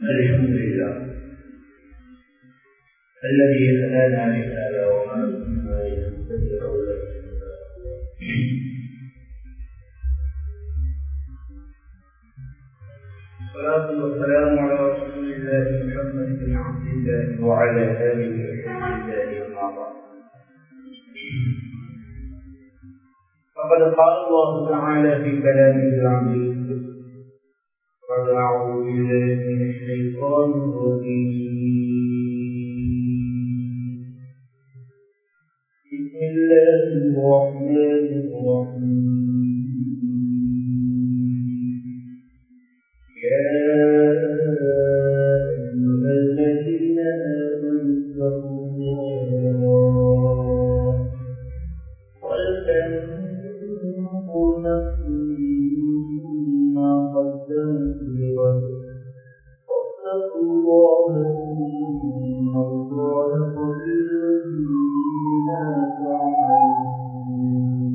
الحمد لله الذي هدانا لهذا وما كنا لنهتدي لولا الصلاة والسلام على رسول الله محمد بن عبد الله وعلى آله وصحبه الله أما بعد فقد قال الله تعالى في كلامه العزيز قد أعوذ بالله من الشيطان الرجيم بسم الله الرحمن الرحيم يا أيها الذين آمنوا اتقوا الله ولتنظر نفس ما قدمت لغد واتقوا الله إن الله خبير بما تعملون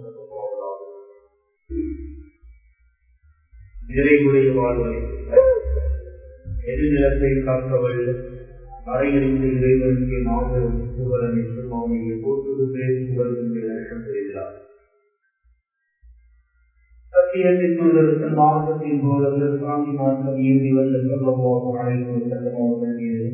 நிறைவுடைய வாழ்வை எதிர்நிலத்தை காக்கவல்ல அறையிலிருந்து இறைவனுக்கு மாபெரும் புகழன் என்றும் அவனை போற்றுவதே புகழ்கின்ற லட்சம் செய்கிறார் சத்தியத்தின் தூதருக்கு மாவட்டத்தின் போது சாமி மாற்றம் இயங்கி வந்த சொல்லமாக அழைப்பு சட்டமாக மீது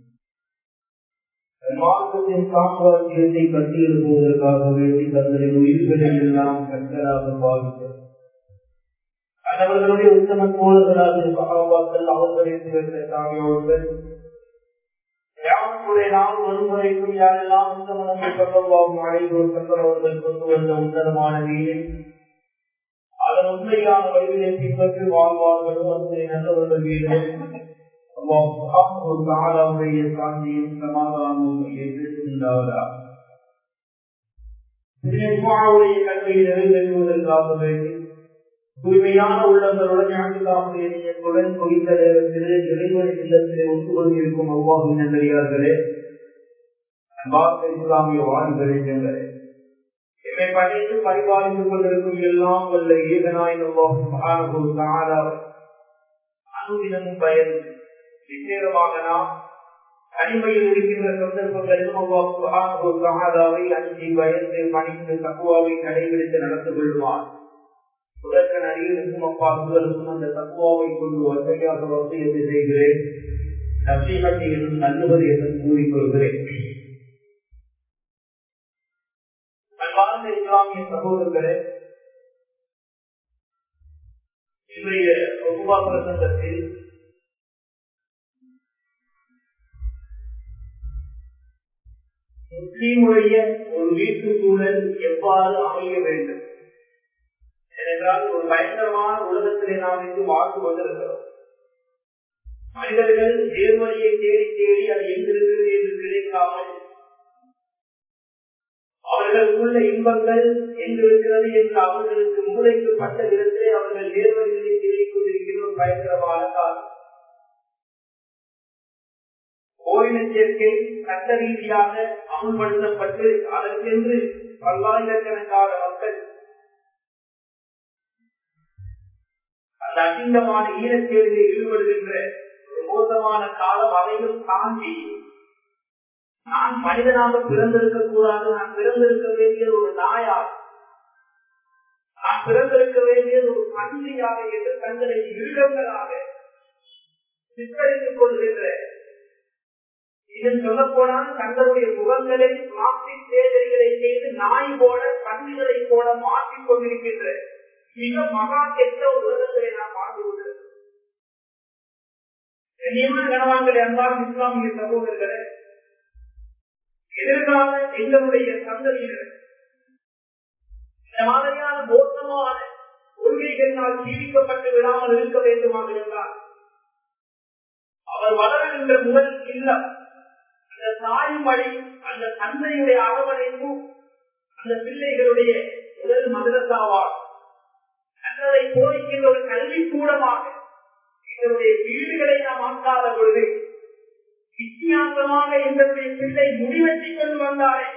மார்க்கத்தின் சாம்ராஜ்யத்தை கட்டியெழுப்புவதற்காக வேண்டி தங்களின் உயிர்களை எல்லாம் கட்டலாக பாவித்தார் அவர்களுடைய உத்தம தோழர்களாக சகாபாக்கள் அவர்களின் சிறந்த சாமியோர்கள் யாருடைய நாள் வரும் வரைக்கும் யாரெல்லாம் உத்தமனத்தை சொல்லவாகும் அழைவோர் கற்றவர்கள் கொண்டு வந்த உன்னதமான வீடு அதன் உண்மையான வழிவினை பின்பற்றி வாழ்வார்களோ அந்த நல்லவர்கள் வீடு தாராவுடைய சாந்தியும் சமாதானமும் எதிர்த்துண்டாவதா கல்வியை நிறைவேற்றுவதற்காக வேண்டி தூய்மையான உள்ளங்களுடன் ஞானத்துக்காமுடைய நீயத்துடன் குறித்த நேரத்திலே இறைவன் இல்லத்திலே ஒன்று கொண்டிருக்கும் அவ்வாறு நல்லடியார்களே அன்பார்ந்த இஸ்லாமிய வாழ்களே என்னை பணித்து பரிபாலித்துக் கொண்டிருக்கும் எல்லாம் வல்ல ஏகனாய் அனுதினமும் பயன் நிச்சயமாக நாம் தனிமையில் இருக்கின்ற சந்தர்ப்பங்களிலும் அவ்வாறு அஞ்சு பயந்து பணித்து தக்குவாவை கடைபிடித்து நடந்து கொள்வார் உலக நடிகருக்கும் அப்பாசுகளுக்கும் அந்த தத்துவாவை கொண்டு வசதியாக வசதியத்தை செய்கிறேன் நசீகத்தை என்னும் நல்லுவது என்று கூறிக்கொள்கிறேன் அன்பார்ந்த இஸ்லாமிய சகோதரர்களே இன்றைய பொதுவா பிரசங்கத்தில் முஸ்லீமுடைய ஒரு வீட்டு சூழல் எவ்வாறு அமைய வேண்டும் ஏனென்றால் ஒரு பயங்கரமான உலகத்திலே நாம் இன்று வாழ்ந்து கொண்டிருக்கிறோம் மனிதர்கள் நேர்வழியை தேடி தேடி அது எங்கிருக்கிறது என்று கிடைக்காமல் அவர்களுக்குள்ள இன்பங்கள் எங்கிருக்கிறது என்று அவர்களுக்கு மூளைக்கு பட்ட விதத்திலே அவர்கள் நேர்வழிகளை தேடிக் கொண்டிருக்கிற ஒரு பயங்கரமான காலம் ஓரின சேர்க்கை சட்ட ரீதியாக அமுல்படுத்தப்பட்டு அதற்கென்று பல்லாயிரக்கணக்கான மக்கள் அந்த அசிங்கமான ஈரச்சேரியில் ஈடுபடுகின்ற ஒரு மோசமான காலம் அதையும் தாண்டி நான் மனிதனாக பிறந்திருக்க கூடாது நான் பிறந்திருக்க வேண்டியது ஒரு நாயாக நான் பிறந்திருக்க வேண்டியது ஒரு பன்றியாக என்று தங்களை மிருகங்களாக சித்தரித்துக் கொள்கின்ற இதன் சொல்ல போனால் தங்களுடைய முகங்களை பிளாஸ்டிக் சேதரிகளை செய்து நாய் போல பன்றிகளை போல மாற்றிக் கொண்டிருக்கின்ற மிக மகா கெட்ட உலகத்திலே நாம் வாழ்ந்து கொண்டிருக்கிறோம் கண்ணியமான கணவான்கள் அன்பான இஸ்லாமிய சகோதரர்களே எதிர்கால எங்களுடைய சந்ததியினர் இந்த மாதிரியான மோசமான கொள்கைகளினால் ஜீவிக்கப்பட்டு விடாமல் இருக்க வேண்டுமாக இருந்தால் அவர் வளருகின்ற முதல் இல்லம் அந்த தாய் வழி அந்த தந்தையுடைய அரவணைப்பு அந்த பிள்ளைகளுடைய முதல் மதரசாவால் நல்லதை போதிக்கின்ற ஒரு கல்வி கூடமாக எங்களுடைய வீடுகளை நாம் ஆக்காத பொழுது வித்தியாசமாக எங்களுடைய பிள்ளை முடிவெற்றி கொண்டு வந்தாரே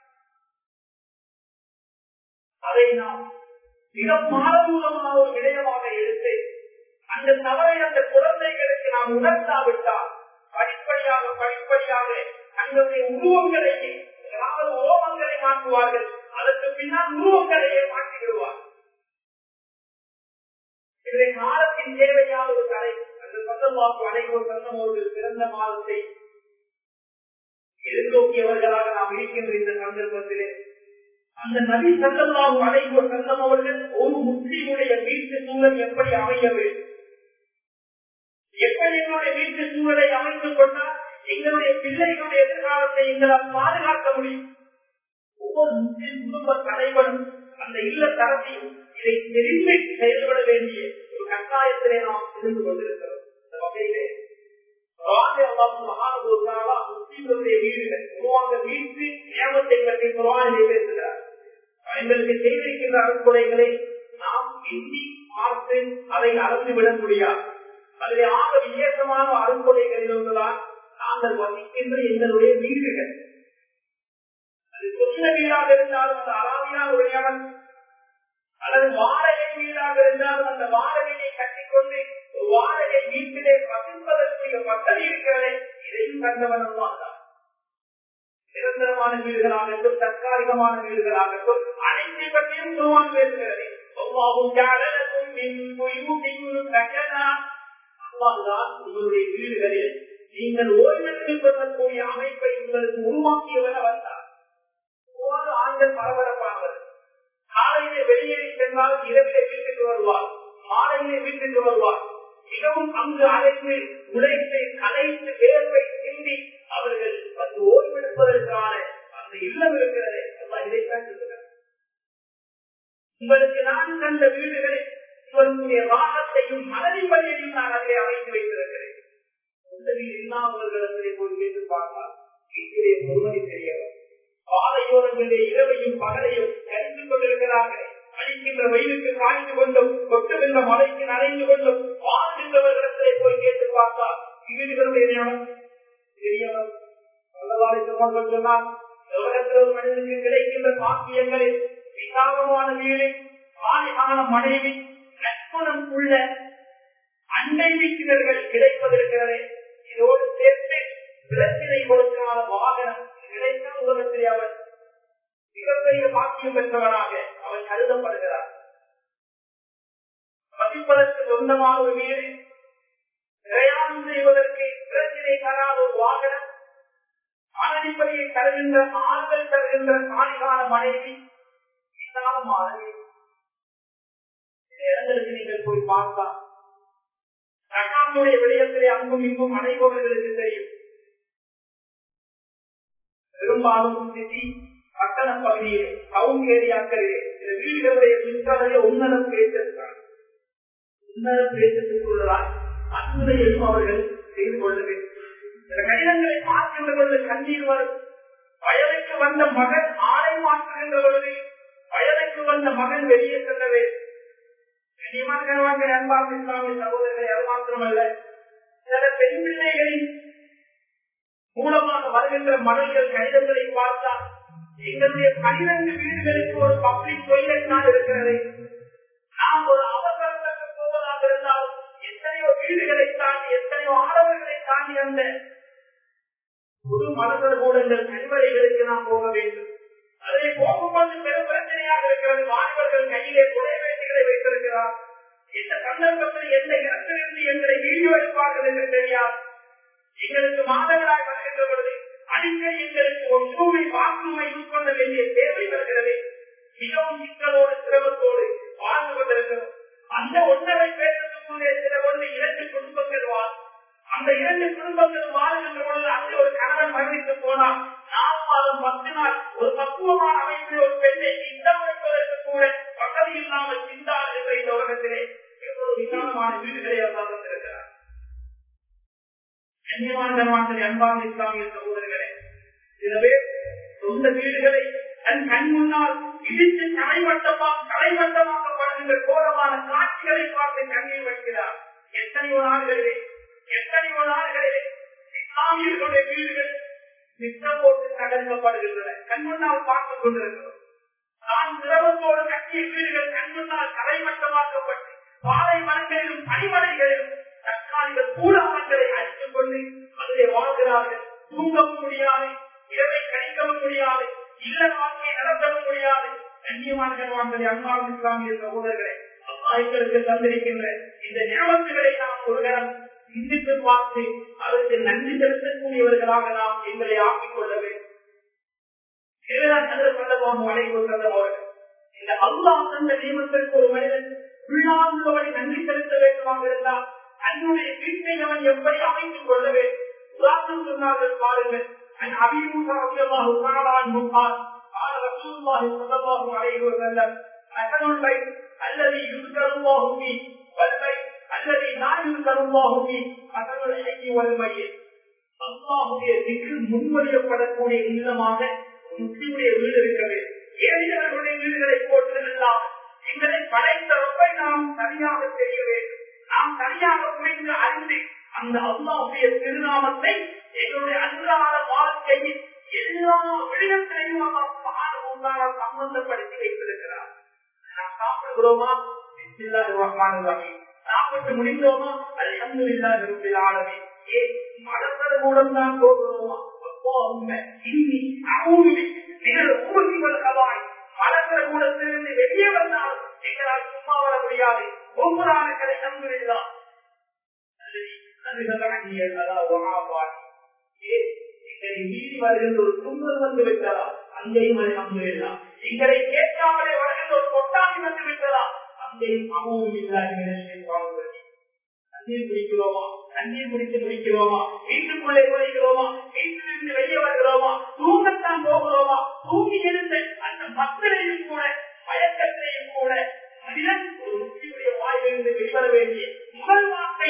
அதை நாம் மிக பாரதூரமான ஒரு விடயமாக எடுத்து அந்த தவறை அந்த குழந்தைகளுக்கு நாம் உணர்த்தாவிட்டால் படிப்படியாக படிப்படியாக தங்களுடைய உருவங்களையே அதாவது ஓமங்களை மாற்றுவார்கள் அதற்கு பின்னால் உருவங்களையே மாற்றி விடுவார் இதை காலத்தின் தேவையான ஒரு கலை அந்த சந்தர்ப்பாக்கு அனைவரும் சொன்ன ஒரு சிறந்த மாதத்தை எதிர்நோக்கியவர்களாக நாம் இருக்கின்ற இந்த சந்தர்ப்பத்திலே அந்த நபி சந்தமாக அனைவர் சந்தம் அவர்கள் ஒரு முஸ்லீமுடைய வீட்டு சூழல் எப்படி அமைய வேண்டும் எப்படி எங்களுடைய வீட்டு சூழலை அமைத்துக் கொண்டால் எங்களுடைய பிள்ளைகளுடைய எதிர்காலத்தை எங்களால் பாதுகாக்க முடியும் ஒவ்வொரு முஸ்லிம் குடும்ப தலைவனும் அந்த இல்ல தரத்தையும் இதை தெரிந்து செயல்பட வேண்டிய ஒரு கட்டாயத்திலே நாம் இருந்து கொண்டிருக்கிறோம் இந்த வகையிலே முஸ்லீம்களுடைய வீடுகள் உருவாங்க வீட்டு நியமத்தை பற்றி குரானிலே பேசுகிறார் எங்களுக்கு செய்திருக்கின்ற அறுக்குறைகளை நாம் எண்ணி பார்த்து அதை அறந்துவிட முடியாது அதில் ஆக விசேஷமான அறுக்குறைகளில் ஒன்றுதான் நாங்கள் வசிக்கின்ற எங்களுடைய வீடுகள் அது சொந்த வீடாக இருந்தாலும் அந்த அறாவியான ஒரு நியமன் அல்லது வாடகை வீடாக இருந்தாலும் அந்த வாடகையை கட்டிக்கொண்டு வாடகை வீட்டிலே வசிப்பதற்குரிய வசதி இருக்கிறதே இதையும் கண்டவன் தான் நிரந்தரமான வீடுகளாகட்டும் தற்காலிகமான வீடுகளாகட்டும் அனைத்தை பற்றியும் குருவான் பேசுகிறது உங்களுடைய வீடுகளில் நீங்கள் ஓய்வெடுத்துக் கொள்ளக்கூடிய அமைப்பை உங்களுக்கு உருவாக்கியவன வந்தார் ஆண்கள் பரபரப்பானவர் காலையிலே வெளியேறி சென்றால் இரவிலே வீட்டுக்கு வருவார் மாலையிலே வீட்டுக்கு வருவார் மிகவும் அங்கு அழைத்து உழைத்து கலைத்து வேர்வை சிந்தி அவர்கள் வந்து ஓய்வெடுப்பதற்கான அந்த இல்லம் இருக்கிறது இதைத்தான் சொல்லுகிறார் உங்களுக்கு நான் கண்ட வீடுகளில் இவர்களுடைய ராகத்தையும் மனதின்படியையும் நான் அதிலே அமைத்து வைத்திருக்கிறேன் சொந்த வீடு இல்லாதவர்களிடத்திலே போய் கேட்டு பார்த்தால் வீட்டிலே பொறுமதி தெரியவர் பாதையோரங்களிலே இரவையும் பகலையும் கழித்துக் கொண்டிருக்கிறார்கள் அழிக்கின்ற வெயிலுக்கு காய்ந்து கொண்டும் கொட்டுகின்ற மலைக்கு நனைந்து கொண்டும் வாழ்கின்றவர்களிடத்திலே போய் கேட்டு பார்த்தால் வீடுகளுடைய ஞானம் தெரியவர் சொன்னால் உலகத்தில் ஒரு மனிதனுக்கு கிடைக்கின்ற பாக்கியங்களில் விசாரமான வீடு ஆணியான மனைவி நட்புணம் உள்ள அண்டை வீட்டினர்கள் கிடைப்பதற்கிறதே இதோடு சேர்த்து பிரச்சனை கொடுக்காத வாகனம் கிடைத்தால் உலகத்திலே அவர் மிகப்பெரிய பாக்கியம் பெற்றவராக அவர் கருதப்படுகிறார் மதிப்பதற்கு சொந்தமான ஒரு வீடு பிரயாணம் செய்வதற்கு பிரச்சனை தராத ஒரு வாகனம் மனதிப்படியை தருகின்ற ஆண்கள் தருகின்ற காணிகான மனைவி விசாலமான இடங்களுக்கு நீங்கள் போய் பார்க்கலாம் ரகாமுடைய விடயத்திலே அங்கும் இங்கும் அனைவர்களுக்கு தெரியும் பெரும்பாலும் சிட்டி பட்டண பகுதியிலே டவுன் ஏரியாக்களிலே சில வீடுகளுடைய மின்சாரையை உன்னதம் பேசிருக்கிறார் உன்னதம் பேசிட்டுள்ளதால் அன்புதையும் அவர்கள் செய்து கொள்ள வேண்டும் சில கடிதங்களை பார்க்கின்ற பொழுது கண்ணீர் வரும் வயதுக்கு வந்த மகன் ஆடை மாற்றுகின்ற பொழுது வயதுக்கு வந்த மகன் வெளியே செல்ல வேண்டும் அன்பாக இஸ்லாமிய சகோதரர்களை அது மாத்திரமல்ல சில பெண் பிள்ளைகளின் மூலமாக வருகின்ற மடல்கள் கடிதங்களை பார்த்தால் எங்களுடைய பனிரெண்டு வீடுகளுக்கு ஒரு பப்ளிக் டொய்லெட் நாள் இருக்கிறது நாம் ஒரு அவசரத்துக்கு போவதாக இருந்தால் எத்தனையோ வீடுகளை தாண்டி எத்தனையோ ஆடவர்களை தாண்டி அந்த புது மலர்கள் கூடங்கள் கழிவறைகளுக்கு நாம் போக வேண்டும் அதை போகும்போது பெரும் பிரச்சனையாக இருக்கிறது மாணவர்கள் கையிலே குறைவேட்டிகளை வைத்திருக்கிறார் இந்த சந்தர்ப்பத்தில் எந்த இடத்திலிருந்து எங்களை வீடியோ எடுப்பார்கள் என்று தெரியாது எங்களுக்கு மாதங்களாய் வருகின்ற பொழுது அடிக்கடி எங்களுக்கு ஒரு ரூமை பாத்ரூமை யூஸ் பண்ண வேண்டிய தேவை வருகிறது மிகவும் சிக்கலோடு சிரமத்தோடு வாழ்ந்து கொண்டிருக்கிறோம் அந்த ஒன்றரை பேருக்குள்ளே சில ஒன்று இரண்டு குடும்பங்கள் வாழ் அந்த இரண்டு குடும்பங்கள் வாழ்கின்ற பொழுது அங்கே ஒரு கணவன் மரணித்து போனால் நாலு மாதம் பத்து நாள் ஒரு பக்குவமான அமைப்பில் ஒரு பெண்ணை இடம் வைப்பதற்கு கூட வசதி இல்லாமல் சிந்தால் என்ற இந்த உலகத்திலே எவ்வளவு விசாலமான வீடுகளை அவர் தந்திருக்கிறார் கண்ணியமான அன்பான இஸ்லாமிய சகோதரர்களே சில பேர் சொந்த வீடுகளை தன் கண் முன்னால் இடித்து தலைமட்டமாக தலைமட்டமாக்கப்படுகின்ற கோரமான காட்சிகளை பார்த்து கண்ணீர் வைக்கிறார் எத்தனையோ நாடுகளிலே எத்தனையோ நாடுகளிலே இஸ்லாமியர்களுடைய வீடுகள் திட்டம் போட்டு தகர்க்கப்படுகின்றன கண் முன்னால் பார்த்துக் கொண்டிருக்கிறோம் நான் சிரமத்தோடு கட்டிய வீடுகள் கண் முன்னால் தலைமட்டமாக்கப்பட்டு பாலை மரங்களிலும் பனிமலைகளிலும் தற்காலிக கூடாரங்களை கொண்டு அதிலே வாழ்கிறார்கள் தூங்கவும் முடியாது இரவை கணிக்கவும் முடியாது இல்ல வாழ்க்கையை நடத்தவும் முடியாது கண்ணியமான கருவான்களை அன்பான இஸ்லாமிய சகோதரர்களே அம்மாய்களுக்கு தந்திருக்கின்ற இந்த நியமத்துகளை நாம் ஒரு நேரம் சிந்தித்து பார்த்து அதற்கு நன்றி செலுத்தக்கூடியவர்களாக நாம் எங்களை ஆக்கிக் கொள்ள வேண்டும் இதுதான் சந்தர்ப்பம் வளைவு தந்தவர்கள் இந்த அல்லாஹ் தந்த நியமத்திற்கு ஒரு மனிதன் உள்ளார்ந்தவரை நன்றி செலுத்த வேண்டுமாக இருந்தால் தன்னுடைய வீட்டை அவன் எப்படி அமைத்துக் கொள்ள வேண்டும் உதாரணம் சொன்னார்கள் பாருங்கள் அன் அபிமூசா ரலியல்லாஹு தஆலா அன்ஹு قال قال رسول الله صلى الله عليه وسلم مثل البيت الذي يذكر الله فيه والبيت الذي لا يذكر الله فيه مثل الحي والميت அல்லாஹுடைய திக்கு முன்மொழியப்படக்கூடிய இல்லமாக முஸ்லிமுடைய வீடு இருக்கிறது ஏழையவர்களுடைய வீடுகளை போட்டுதெல்லாம் எங்களை படைத்த ரொம்பை நாம் சரியாக தெரிய வேண்டும் நாம் சரியாக புரிந்து அறிந்து அந்த அல்லாஹுடைய திருநாமத்தை எங்களுடைய அன்றாட வாழ்க்கையில் எல்லா விடயத்திலையும் அவர் சம்பந்தப்படுத்தி வைத்திருக்கிறார் நாம் சாப்பிடுகிறோமா சாப்பிட்டு முடிந்தோமா அல்ஹம்துலில்லா ரப்பில் ஆலமீன் ஏ மடத்தர மூலம் தான் போகிறோமா உண்மை இன்னி அவுதி நீங்கள் ஊசி வல்கவாய் மடத்தர கூடத்திலிருந்து வெளியே வந்தால் எங்களால் சும்மா வர முடியாது ஒவ்வொரு கதை அல்ஹம்துலில்லா மீறி வருகின்ற ஒரு துன்பம் வந்து விட்டதா அங்கேயும் அல்ஹம்துலில்லா எங்களை கேட்காமலே வருகின்ற ஒரு கொட்டாமி வந்து விட்டதா அங்கேயும் அமுவும் இல்லாத தண்ணீர் குடிக்கிறோமா தண்ணீர் குடித்து குடிக்கிறோமா வீட்டுக்குள்ளே குறைக்கிறோமா வீட்டிலிருந்து வெளியே வருகிறோமா தூங்கத்தான் போகிறோமா தூங்கி இருந்து அந்த மக்களையும் கூட மயக்கத்திலையும் கூட மனிதன் ஒரு முஸ்லிமுடைய வாயிலிருந்து வெளிவர வேண்டிய முதல் வார்த்தை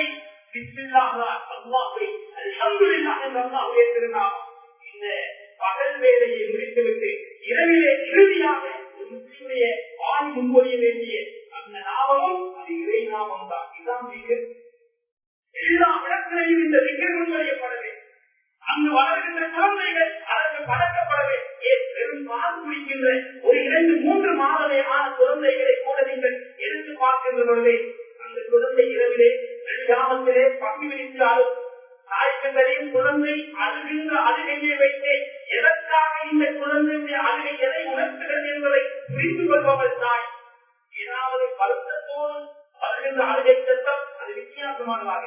அல்லாஹை அல்ஹம்துலில்லாஹ் என்ற அல்லாஹ்வுடைய திருநாமம் இந்த பகல் வேலையை முடித்துவிட்டு இரவிலே இறுதியாக ஒரு முஸ்லிமுடைய வாய் முன்மொழிய வேண்டிய அந்த நாமமும் அது இறை நாமம் தான் இதுதான் மிக எல்லா இடத்திலையும் இந்த விக்கிரகம் செய்யப்பட வேண்டும் அங்கு வளர்கின்ற குழந்தைகள் அதற்கு பழக்கப்பட வேண்டும் பெரும் பால் குடிக்கின்ற ஒரு இரண்டு மூன்று மாதமே ஆன குழந்தைகளை கூட நீங்கள் எடுத்து பார்க்கின்ற பொழுதே அந்த குழந்தை இரவிலே கிராமத்திலே பங்கு விரித்தாலும் தாய்க்கு தெரியும் குழந்தை அழுகின்ற அழுகையை வைத்தே எதற்காக இந்த குழந்தையுடைய அழுகை எதை உணர்த்துகிறது என்பதை புரிந்து கொள்பவள் தாய் ஏதாவது வருத்தத்தோடு வருகின்ற அழுகை சத்தம் அது வித்தியாசமானதாக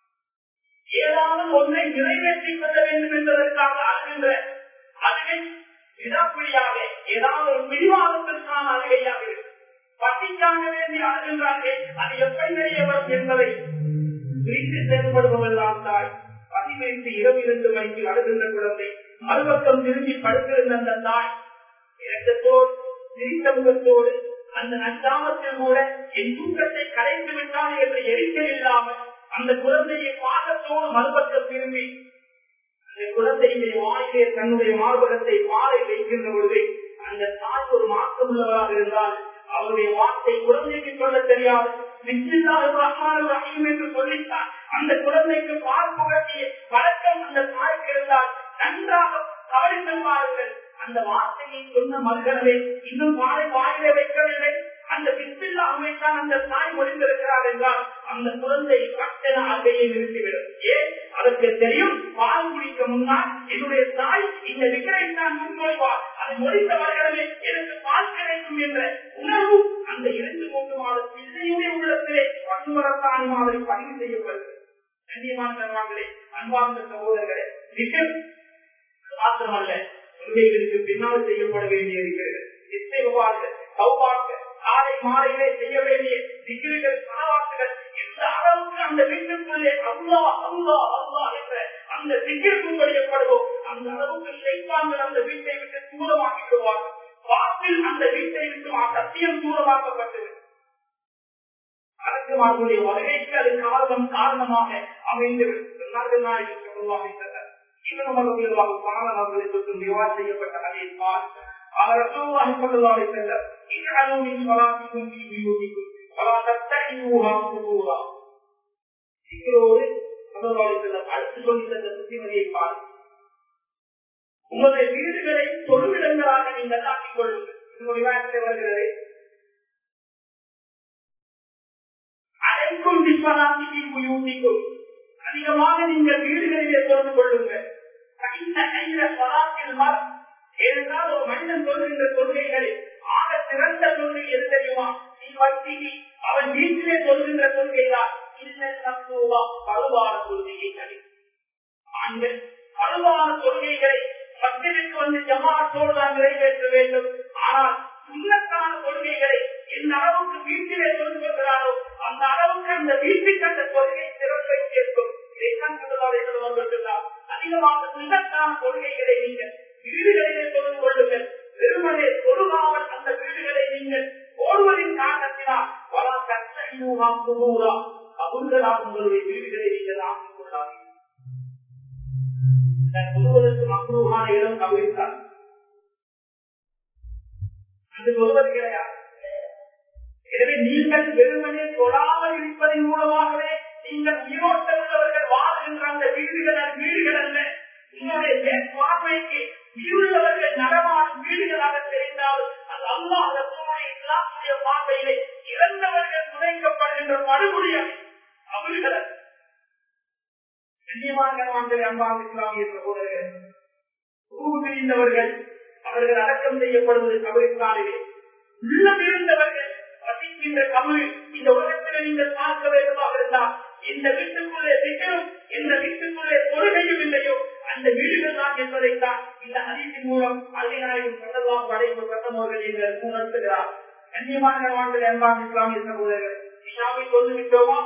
ஏதாவது ஒன்றை நிறைவேற்றிக் கொள்ள வேண்டும் என்பதற்காக அழுகின்ற அழுகை விடாப்பிடியாக ஏதாவது ஒரு பிடிவாதத்திற்கான அழுகையாக இருக்கும் பட்டிக்காக வேண்டி அழுகின்றார்கள் அது எப்படி தெரிய வரும் என்பதை பிரித்து செயல்படுபவர்கள் தாய் பதினைந்து இரவு இரண்டு மணிக்கு அழுகின்ற குழந்தை மறுபக்கம் திரும்பி படுத்திருந்த அந்த தாய் இரக்கத்தோடு சிரித்த முகத்தோடு அந்த நச்சாமத்தில் கூட என் தூக்கத்தை கலைத்து விட்டான் என்று எரிக்கல் இல்லாமல் அந்த குழந்தையை பாகத்தோடு மறுபக்கம் திரும்பி அந்த குழந்தையுடைய வாயிலே தன்னுடைய மார்பகத்தை பாலை வைக்கின்ற பொழுது அந்த தாய் ஒரு மாற்றம் உள்ளவராக இருந்தால் அவருடைய வார்த்தை குழந்தைக்கு சொல்ல தெரியாது என்று சொல்லித்தான் அந்த குழந்தைக்கு பால் புகட்டிய பழக்கம் அந்த தாய்க்கு இருந்தால் நன்றாக கவனித்து பாருங்கள் அந்த வார்த்தையை சொன்ன மகளே இன்னும் பாலை வாயிலே வைக்கவில்லை அந்த வித்தில்லாமை தான் அந்த தாய் முடிந்திருக்கிறார் என்றால் அந்த குழந்தை கட்டண அங்கையை நிறுத்திவிடும் ஏன் அதற்கு தெரியும் பால் குடிக்க முன்னால் என்னுடைய தாய் இந்த விக்கரை தான் முன்மொழிவார் அது முடித்தவர்களே எனக்கு பால் கிடைக்கும் என்ற உணர்வு அந்த இரண்டு மூன்று மாத பிள்ளையுடைய உள்ளத்திலே பசுமரத்தாணி மாதிரி பதிவு செய்யப்படுது கண்ணியமானவர்களே அன்பார்ந்த சகோதரர்களே விக்கர் மாத்திரமல்ல கொள்கைகளுக்கு பின்னால் செய்யப்பட வேண்டியிருக்கிறது நிச்சயவார்கள் சௌபார்கள் காலை மாலையிலே செய்ய வேண்டிய திகிர்கள் பணவாக்குகள் எந்த அளவுக்கு அந்த வீட்டுக்குள்ளே அல்லா அல்லா அல்லா என்ற அந்த திகிருக்கு வழியப்படுவோம் அந்த அளவுக்கு ஷைப்பான்கள் அந்த வீட்டை விட்டு தூரமாக்கி விடுவார்கள் வாக்கில் அந்த வீட்டை விட்டு சத்தியம் தூரமாக்கப்பட்டது அரசுமார்களுடைய வருகைக்கு அது காரணம் காரணமாக அமைந்துவிடும் இன்னும் பாடல்களை தொற்று விவாதம் செய்யப்பட்ட அதை பார்க்க قال رسول الله صلى الله عليه وسلم اجعلوا من صلاتكم في بيوتكم ولا تتخذوها قبورا சிக்கலோடு அடுத்து சொல்லித்த புத்திமதியை பாரு உங்களுடைய வீடுகளை தொழுவிடங்களாக நீங்கள் ஆக்கிக் கொள்ளுங்கள் இன்னொரு விவாதத்தில் வருகிறது அனைக்கும் திப்பனாக்கி உயூட்டிக்கும் அதிகமாக நீங்கள் வீடுகளிலே தொடர்பு கொள்ளுங்கள் இந்த கையில பலாத்தில் மரம் ஏனென்றால் ஒரு மனிதன் சொல்கின்ற கொள்கைகளில் ஆக சிறந்த கொள்கை எது தெரியுமா நீ வட்டிக்கு அவன் வீட்டிலே சொல்கின்ற கொள்கைதான் இல்லா பழுவான கொள்கையை தனி ஆண்கள் பழுவான கொள்கைகளை மக்களுக்கு வந்து ஜமாத்தோடு தான் நிறைவேற்ற வேண்டும் ஆனால் சுண்ணத்தான கொள்கைகளை எந்த அளவுக்கு வீட்டிலே கொண்டு வருகிறாரோ அந்த அளவுக்கு அந்த வீட்டுக்கு அந்த கொள்கை சிறப்பை சேர்க்கும் இதைத்தான் திருவாளைகள் சொன்னார் அதிகமாக சுண்ணத்தான கொள்கைகளை நீங்கள் வீடுகளிலே தொடர்பு கொள்ளுங்கள் வெறுமனே தொழுகாமல் அந்த வீடுகளை நீங்கள் ஓடுவதின் காரணத்தினால் பல கஷ்டம் குமூரா அபுங்களாக உங்களுடைய வீடுகளை நீங்கள் ஆக்கிக் கொள்ளாதீர்கள் சொல்வதற்கு மக்குருவான இடம் கவிழ்த்தான் அது சொல்வது கிடையாது எனவே நீங்கள் வெறுமனே தொடாமல் இருப்பதன் மூலமாகவே நீங்கள் உயிரோட்டம் உள்ளவர்கள் வாழ்கின்ற அந்த வீடுகள் அந்த வீடுகள் அல்ல உங்களுடைய பார்வைக்கு உயிருள்ளவர்கள் நடமாடும் வீடுகளாக தெரிந்தாலும் அது அல்லாத இஸ்லாமுடைய பார்வையிலே இறந்தவர்கள் துணைக்கப்படுகின்ற படுகொலியாக அவர்கள் கண்ணியமான அன்பான இஸ்லாமிய சகோதரர்கள் பிரிந்தவர்கள் அவர்கள் அடக்கம் செய்யப்படுவது கபரிஸ்தானிலே உள்ளம் இருந்தவர்கள் வசிக்கின்ற கபரு இந்த உலகத்தில் நீங்கள் பார்க்க வேண்டுமாக இருந்தால் இந்த வீட்டுக்குள்ளே சிக்கலும் இந்த வீட்டுக்குள்ளே கொள்கையும் இல்லையோ அந்த வீடுகள் தான் என்பதைத்தான் இந்த அதிசின் மூலம் அதிகாரியும் சட்டலாம் படைப்பு சட்டமோர்கள் எங்கள் உணர்த்துகிறார் கண்ணியமான வாழ்க்கை அன்பான இஸ்லாமிய சகோதரர்கள் இஷாவை சொல்லிவிட்டோமா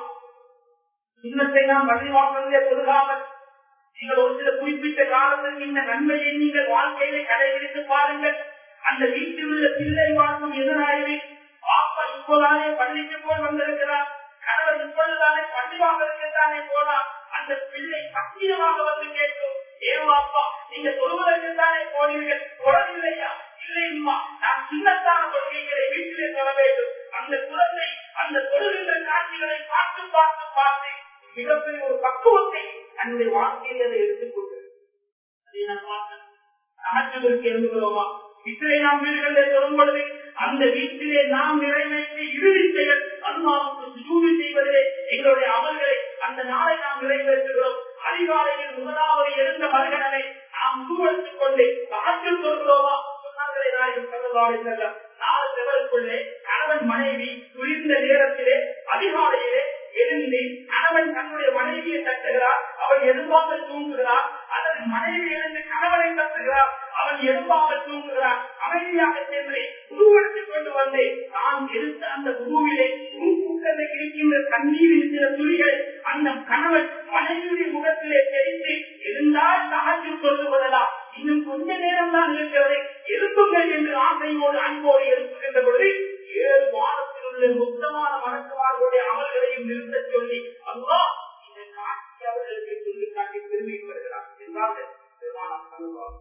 இன்னத்தை நாம் பதிவாக்கலே கொடுக்காமல் நீங்கள் ஒரு சில குறிப்பிட்ட காலத்திற்கு இந்த நன்மையை நீங்கள் வாழ்க்கையில கடைபிடித்து பாருங்கள் அந்த வீட்டில் உள்ள பிள்ளை வாழ்க்கும் எதிராகவே பாப்பா இப்போதானே பள்ளிக்கு போய் வந்திருக்கிறார் கணவர் இப்பொழுதுதானே பள்ளிவாக இருக்கத்தானே போனார் அந்த பிள்ளை சத்தியமாக வந்து கேட்கும் ஏவாப்பா நீங்க சொல்வதற்கு தானே போனீர்கள் தொடரவில்லையா இல்லையுமா நான் சின்னத்தான கொள்கைகளை வீட்டிலே சொல்ல வேண்டும் அந்த குழந்தை அந்த தொழுகின்ற காட்சிகளை பார்த்து பார்த்து பார்த்து மிகப்பெரிய ஒரு பக்குவத்தை தன்னுடைய வாழ்க்கையில் அதை எடுத்துக்கொண்டு அதை நான் பார்த்தேன் அகற்றுவதற்கு எழுதுகிறோமா இத்தனை நாம் வீடுகளில் சொல்லும் பொழுது அந்த வீட்டிலே நாம் நிறைவேற்றிய இறுதி செயல் அல்லாவுக்கு சூடு செய்வதிலே எங்களுடைய அமல்களை அந்த நாளை நாம் நிறைவேற்றுகிறோம் அதிகாலையில் முதலாவது எழுந்த மருகனனை நாம் சூழத்துக் கொண்டு காற்று சொல்கிறோமா சொன்னார்களே நாயகம் சங்கவாடி செல்லம் நாலு செவருக்குள்ளே கணவன் மனைவி குளிர்ந்த நேரத்திலே அதிகாலையிலே எழுந்து கணவன் தன்னுடைய மனைவியை தட்டுகிறார் அவள் எதிர்பார்த்து தூங்குகிறார் அல்லது மனைவி எழுந்து கணவனை தட்டுகிறார் அவன் எதிர்பார்த்து தூங்குகிறார் அமைதியாக சென்று உருவெடுத்துக் கொண்டு வந்து நான் எடுத்த அந்த உருவிலே உருக்கூட்டத்தை இருக்கின்ற தண்ணீரில் சில துளிகள் அந்த கணவன் மனைவியுடைய முகத்திலே தெரிந்து இருந்தால் சாட்சி சொல்லுவதா இன்னும் கொஞ்ச நேரம் தான் இருக்கிறது எழுப்புங்கள் என்று ஆசையோடு அன்போடு எழுப்புகின்ற பொழுது ஏழு வாரத்தில் உள்ள முத்தமான மனக்குமார்களுடைய அமல்களையும் நிறுத்த சொல்லி அல்லா இந்த காட்சி அவர்களுக்கு சொல்லி காட்டி பெருமைப்படுகிறார் என்றால் பெருமானம் சொல்லுவார்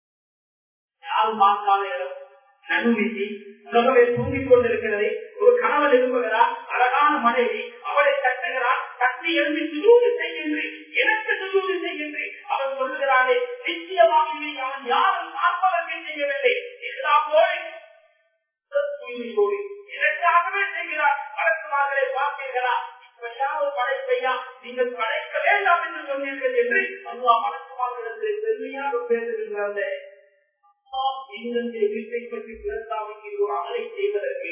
யாரும் பார்க்காத இடம் நன்மைக்கு உலகமே தூங்கிக் கொண்டிருக்கிறது ஒரு கணவன் எழுப்புகிறார் அழகான மனைவி அவளை தட்டுகிறார் தட்டி எழுப்பி சுஜூது செய்கின்றேன் எனக்கு சுஜூது செய்கின்றேன் அவன் சொல்லுகிறானே நிச்சயமாக இதை அவன் யாரும் ஆத்மகத்தை செய்யவில்லை எல்லா போய் எனக்காகவே செய்கிறார் வழக்குமார்களை பார்த்தீர்களா இப்பையா ஒரு படைப்பையா நீங்கள் படைக்க வேண்டாம் என்று சொன்னீர்கள் என்று அல்லா வழக்குமார்களுக்கு பெருமையாக பேசுகின்ற எங்களுடைய வீட்டை பற்றி பிரஸ்தாவிக்கு ஒரு அமலை செய்வதற்கு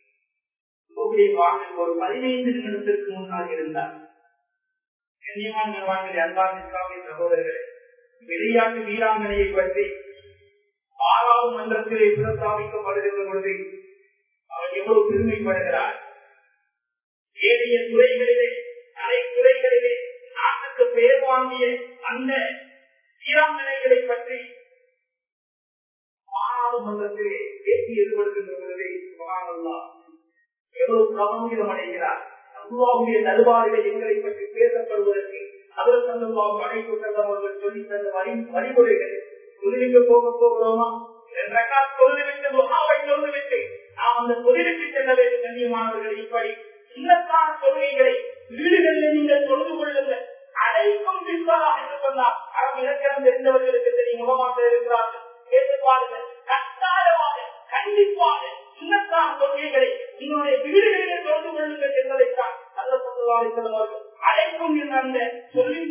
ஒரு பதினைந்து நிமிடத்திற்கு முன்னால் இருந்தார் கண்ணியமான நிர்வாகிகள் அன்பான இஸ்லாமிய சகோதரர்களே விளையாட்டு வீராங்கனையை பற்றி பாராளுமன்றத்திலே பிரஸ்தாபிக்கப்படுகின்ற பொழுது அவர் எவ்வளவு பெருமைப்படுகிறார் ஏனைய துறைகளிலே அரை துறைகளிலே நாட்டுக்கு பெயர் வாங்கிய அந்த வீராங்கனைகளை பற்றி பாராளுமன்றத்திலே பேசி எதிர்படுகின்ற பொழுதே எவ்வளவு கவனம் அடைகிறார் அல்லாவுடைய தருவாரிலே எங்களை பற்றி பேசப்படுவதற்கு அவர் சந்தர்ப்பாக அழைப்பு சென்றவர்கள் சொல்லி தந்த வரி வழிமுறைகள் தொழிலுக்கு போக போகிறோமா தொழிலுக்கு முகாவை சொல்லிவிட்டு நாம் அந்த தொழிலுக்கு செல்ல வேண்டும் கண்ணியமானவர்கள் இப்படி சின்னத்தான தொழுகைகளை வீடுகளில் நீங்கள் தொழுது கொள்ளுங்கள் அனைத்தும் பின்பதாக என்று சொன்னார் அறம் இலக்கணம் தெரிந்தவர்களுக்கு தெரியும் முகமாக இருக்கிறார்கள் கேட்டு பாருங்கள் கட்டாயமாக கண்டிப்பாக சின்னத்தான தொழுகைகளை உங்களுடைய வீடுகளிலே தொழுது கொள்ளுங்கள் என்பதைத்தான் நல்ல சொல்லுவார்கள் அழைக்கும் அந்த சொல்லின்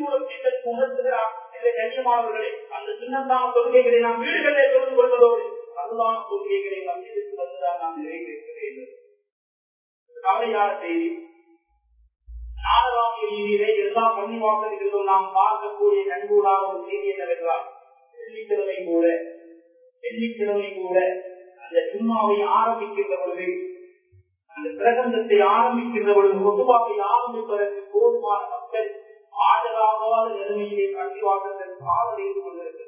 உணர்த்துகிறார் என்ற கண்ணியமானவர்களே அந்த சின்னந்தான கொள்கைகளை நாம் வீடுகளிலே தொழுது கொள்வதோடு அதுதான் கொள்கைகளை நாம் எதிர்த்து வந்துதான் நாம் நிறைவேற்ற வேண்டும் கவலையான செய்தி நாடகாமிய ரீதியிலே எல்லா பள்ளிவாசல்களிலும் நாம் பார்க்கக்கூடிய கண்கூடான ஒரு செய்தி என்னவென்றால் வெள்ளிக்கிழமை கூட வெள்ளிக்கிழமை கூட அந்த சும்மாவை ஆரம்பிக்கின்ற பொழுது அந்த பிரபந்தத்தை ஆரம்பிக்கின்ற பொழுது ஒட்டுவாவை ஆரம்பிப்பதற்கு போதுமான மக்கள் ஆஜராகாத நிலைமையிலே பள்ளிவாசல் காவல் செய்து கொண்டிருக்கிறது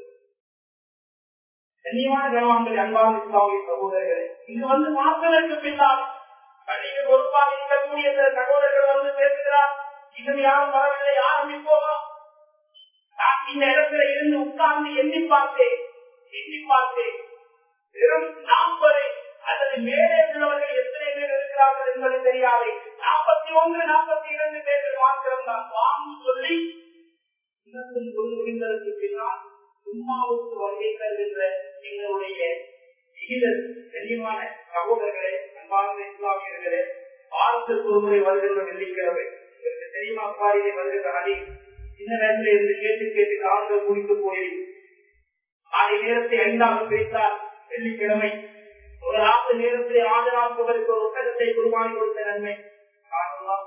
கண்ணியமான கனவான்கள் அன்பான இஸ்லாமிய சகோதரர்களே இங்கு வந்து பார்ப்பதற்கு பின்னால் பள்ளிக்கு பொறுப்பாக இருக்கக்கூடிய சில சகோதரர்கள் வந்து பேசுகிறார் இன்னும் யாரும் வரவில்லை ஆரம்பிப்போமா நான் இந்த இடத்துல இருந்து உட்கார்ந்து எண்ணி பார்த்தேன் எண்ணி பார்த்தேன் வெறும் நாற்பது அல்லது மேலே உள்ளவர்கள் எத்தனை பேர் இருக்கிறார்கள் என்பது தெரியாது நாற்பத்தி ஒன்று நாற்பத்தி இரண்டு பேர்கள் மாத்திரம் தான் வாங்கி சொல்லி இன்னும் கொண்டு முடிந்ததற்கு பின்னால் சும்மாவுக்கு வருகை தருகின்ற எங்களுடைய விகிதர் கண்ணியமான சகோதரர்களே அன்பார்ந்த இஸ்லாமியர்களே வாரத்திற்கு ஒரு முறை வருகின்ற வெள்ளிக்கிழமை இதற்கு தெரியுமா பாரிலே வருகின்ற அணி சின்ன நேரத்தில் இருந்து கேட்டு கேட்டு காலங்கள் முடித்து போய் ஆலை நேரத்தை ஐந்தாக பிரித்தார் வெள்ளிக்கிழமை முதலாவது நேரத்தில் ஆஜராக்குவதற்கு ஒரு ஒட்டகத்தை குருவானி கொடுத்த நன்மை காரணம்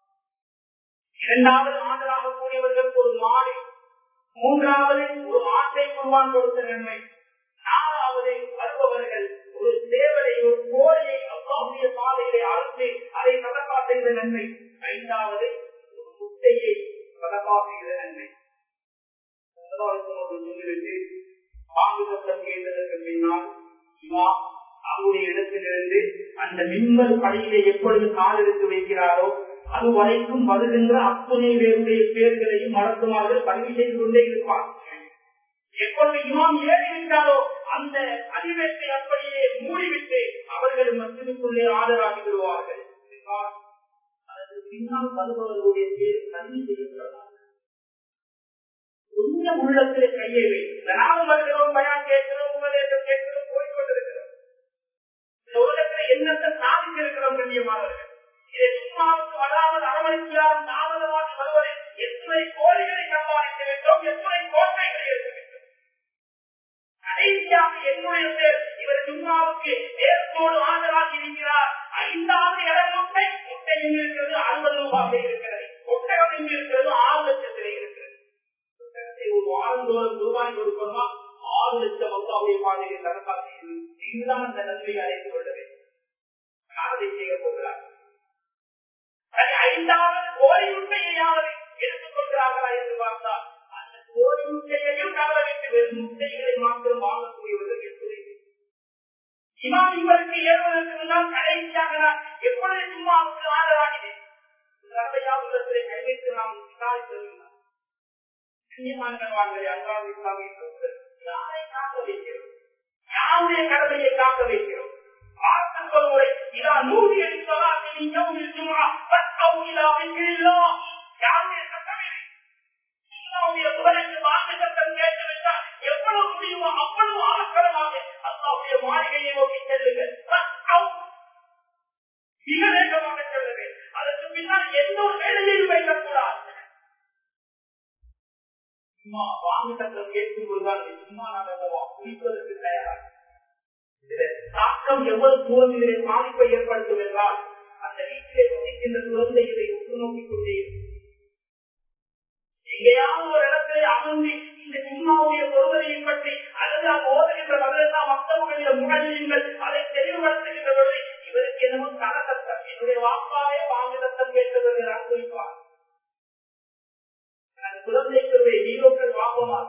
இரண்டாவது ஆஜராகக்கூடியவர்களுக்கு ஒரு மாடு மூன்றாவது ஒரு ஆட்டை குருவான் கொடுத்த நன்மை நாலாவது வருபவர்கள் ஒரு சேவலை ஒரு கோழியை அவ்வாவுடைய பாதையிலே அறுத்து அதை சதப்பா செய்த நன்மை ஐந்தாவது ஒரு முட்டையை சதப்பா செய்த நன்மை சொல்லிவிட்டு பாங்கு சத்தம் கேட்டதற்கு பின்னால் இவா அவருடைய இடத்திலிருந்து அந்த மின்மல் பணியிலே எப்பொழுது கால் எடுத்து வைக்கிறாரோ அது வரைக்கும் வருகின்ற அத்துணை பேருடைய பேர்களையும் மறக்குமாறு பதிவு செய்து கொண்டே இருப்பார் எப்பொழுது இமாம் ஏறிவிட்டாரோ அந்த அதிவேட்டை அப்படியே மூடிவிட்டு அவர்கள் மத்திற்குள்ளே ஆதராகி விடுவார்கள் அதற்கு பின்னால் வருபவர்களுடைய பேர் பதிவு செய்யப்படலாம் கொஞ்சம் உள்ளத்திலே கையை வை நாமும் வருகிறோம் பயான் கேட்கிறோம் உபதேசம் கேட்கிறோம் போய்கொண்டிருக்கிறோம் இந்த உலகத்துல என்னத்தை சாதித்திருக்கிறோம் கண்ணியமானவர்கள் இதை சும்மாவுக்கு வராமல் அரவணைக்கியாரும் தாமதமாக வருவதை எத்தனை கோழிகளை சம்பாதிக்க வேண்டும் எத்தனை கோட்டைகளை எடுக்க வேண்டும் கடைசியாக என்னுடைய பேர் இவர் சும்மாவுக்கு நேரத்தோடு ஆஜராகி இருக்கிறார் ஐந்தாவது இடம் முட்டை முட்டை எங்க இருக்கிறது அறுபது ரூபாய் இருக்கிறது ஒட்டகம் எங்க இருக்கிறது ஆறு லட்சத்திலே இருக்கிறது ஒரு வாரந்தோறும் ரூபாய் கொடுக்கணுமா ஆறு லட்சம் அல்லாவுடைய பாதையை தரக்காட்சி இதுதான் அந்த நன்மையை அழைத்து கொள்ள வேண்டும் யாரை செய்ய போகிறார் ஐந்தாவது கோழி முட்டையாவது எடுத்துக் கொள்கிறார்களா என்று பார்த்தால் அந்த கோழி முட்டையையும் கவலைவிட்டு வெறும் முட்டைகளை மாத்திரம் வாங்கக்கூடியவர்கள் எப்படி இமாம் இவருக்கு ஏறுவதற்கு முன்னால் கடைசியாக நான் எப்பொழுது சும்மாவுக்கு ஆதரவாகினேன் உள்ளத்திலே கைவிட்டு நாம் விசாரித்திருந்தார் யாரை காக்க வைக்கிறோம் யாருடைய கடமையை காக்க வைக்கிறோம் பார்த்துக்கொள் முறை இதா நூறு எடுத்ததாக நீங்கள் இருக்குமா பத்தவுலா வைக்கிறீர்களோ யாருடைய சட்டம் இது அல்லாவுடைய புகழுக்கு வாக்கு சட்டம் கேட்டுவிட்டால் எவ்வளவு முடியுமோ அவ்வளவு ஆழக்கரமாக அல்லாவுடைய மாளிகையை நோக்கி செல்லுங்கள் மிக வேகமாக செல்லுங்கள் அதற்கு பின்னால் எந்த ஒரு வேலையையும் வைக்கக்கூடாது சும்மா வாங்கு சட்டம் கேட்கும் பொழுதுதான் சும்மா நாங்கள் குளிப்பதற்கு தயாராக தாக்கம் எவ்வளவு தூரத்திலே பாதிப்பை ஏற்படுத்தும் என்றால் அந்த வீட்டிலே வசிக்கின்ற குழந்தை இதை உற்று நோக்கிக் கொண்டே எங்கேயாவது ஒரு இடத்திலே அமர்ந்து இந்த சும்மாவுடைய பொறுமையை பற்றி அல்லது அது ஓதுகின்ற மதரசா மக்தவர்களின் முகலியங்கள் அதை தெளிவுபடுத்துகின்ற பொழுது இவருக்கு என்னமோ கனசத்தம் என்னுடைய வாப்பாவே பாங்கு சத்தம் கேட்கிறது நான் குறிப்பார் அந்த குழந்தைகளுடைய ஹீரோக்கள் வாப்பமாக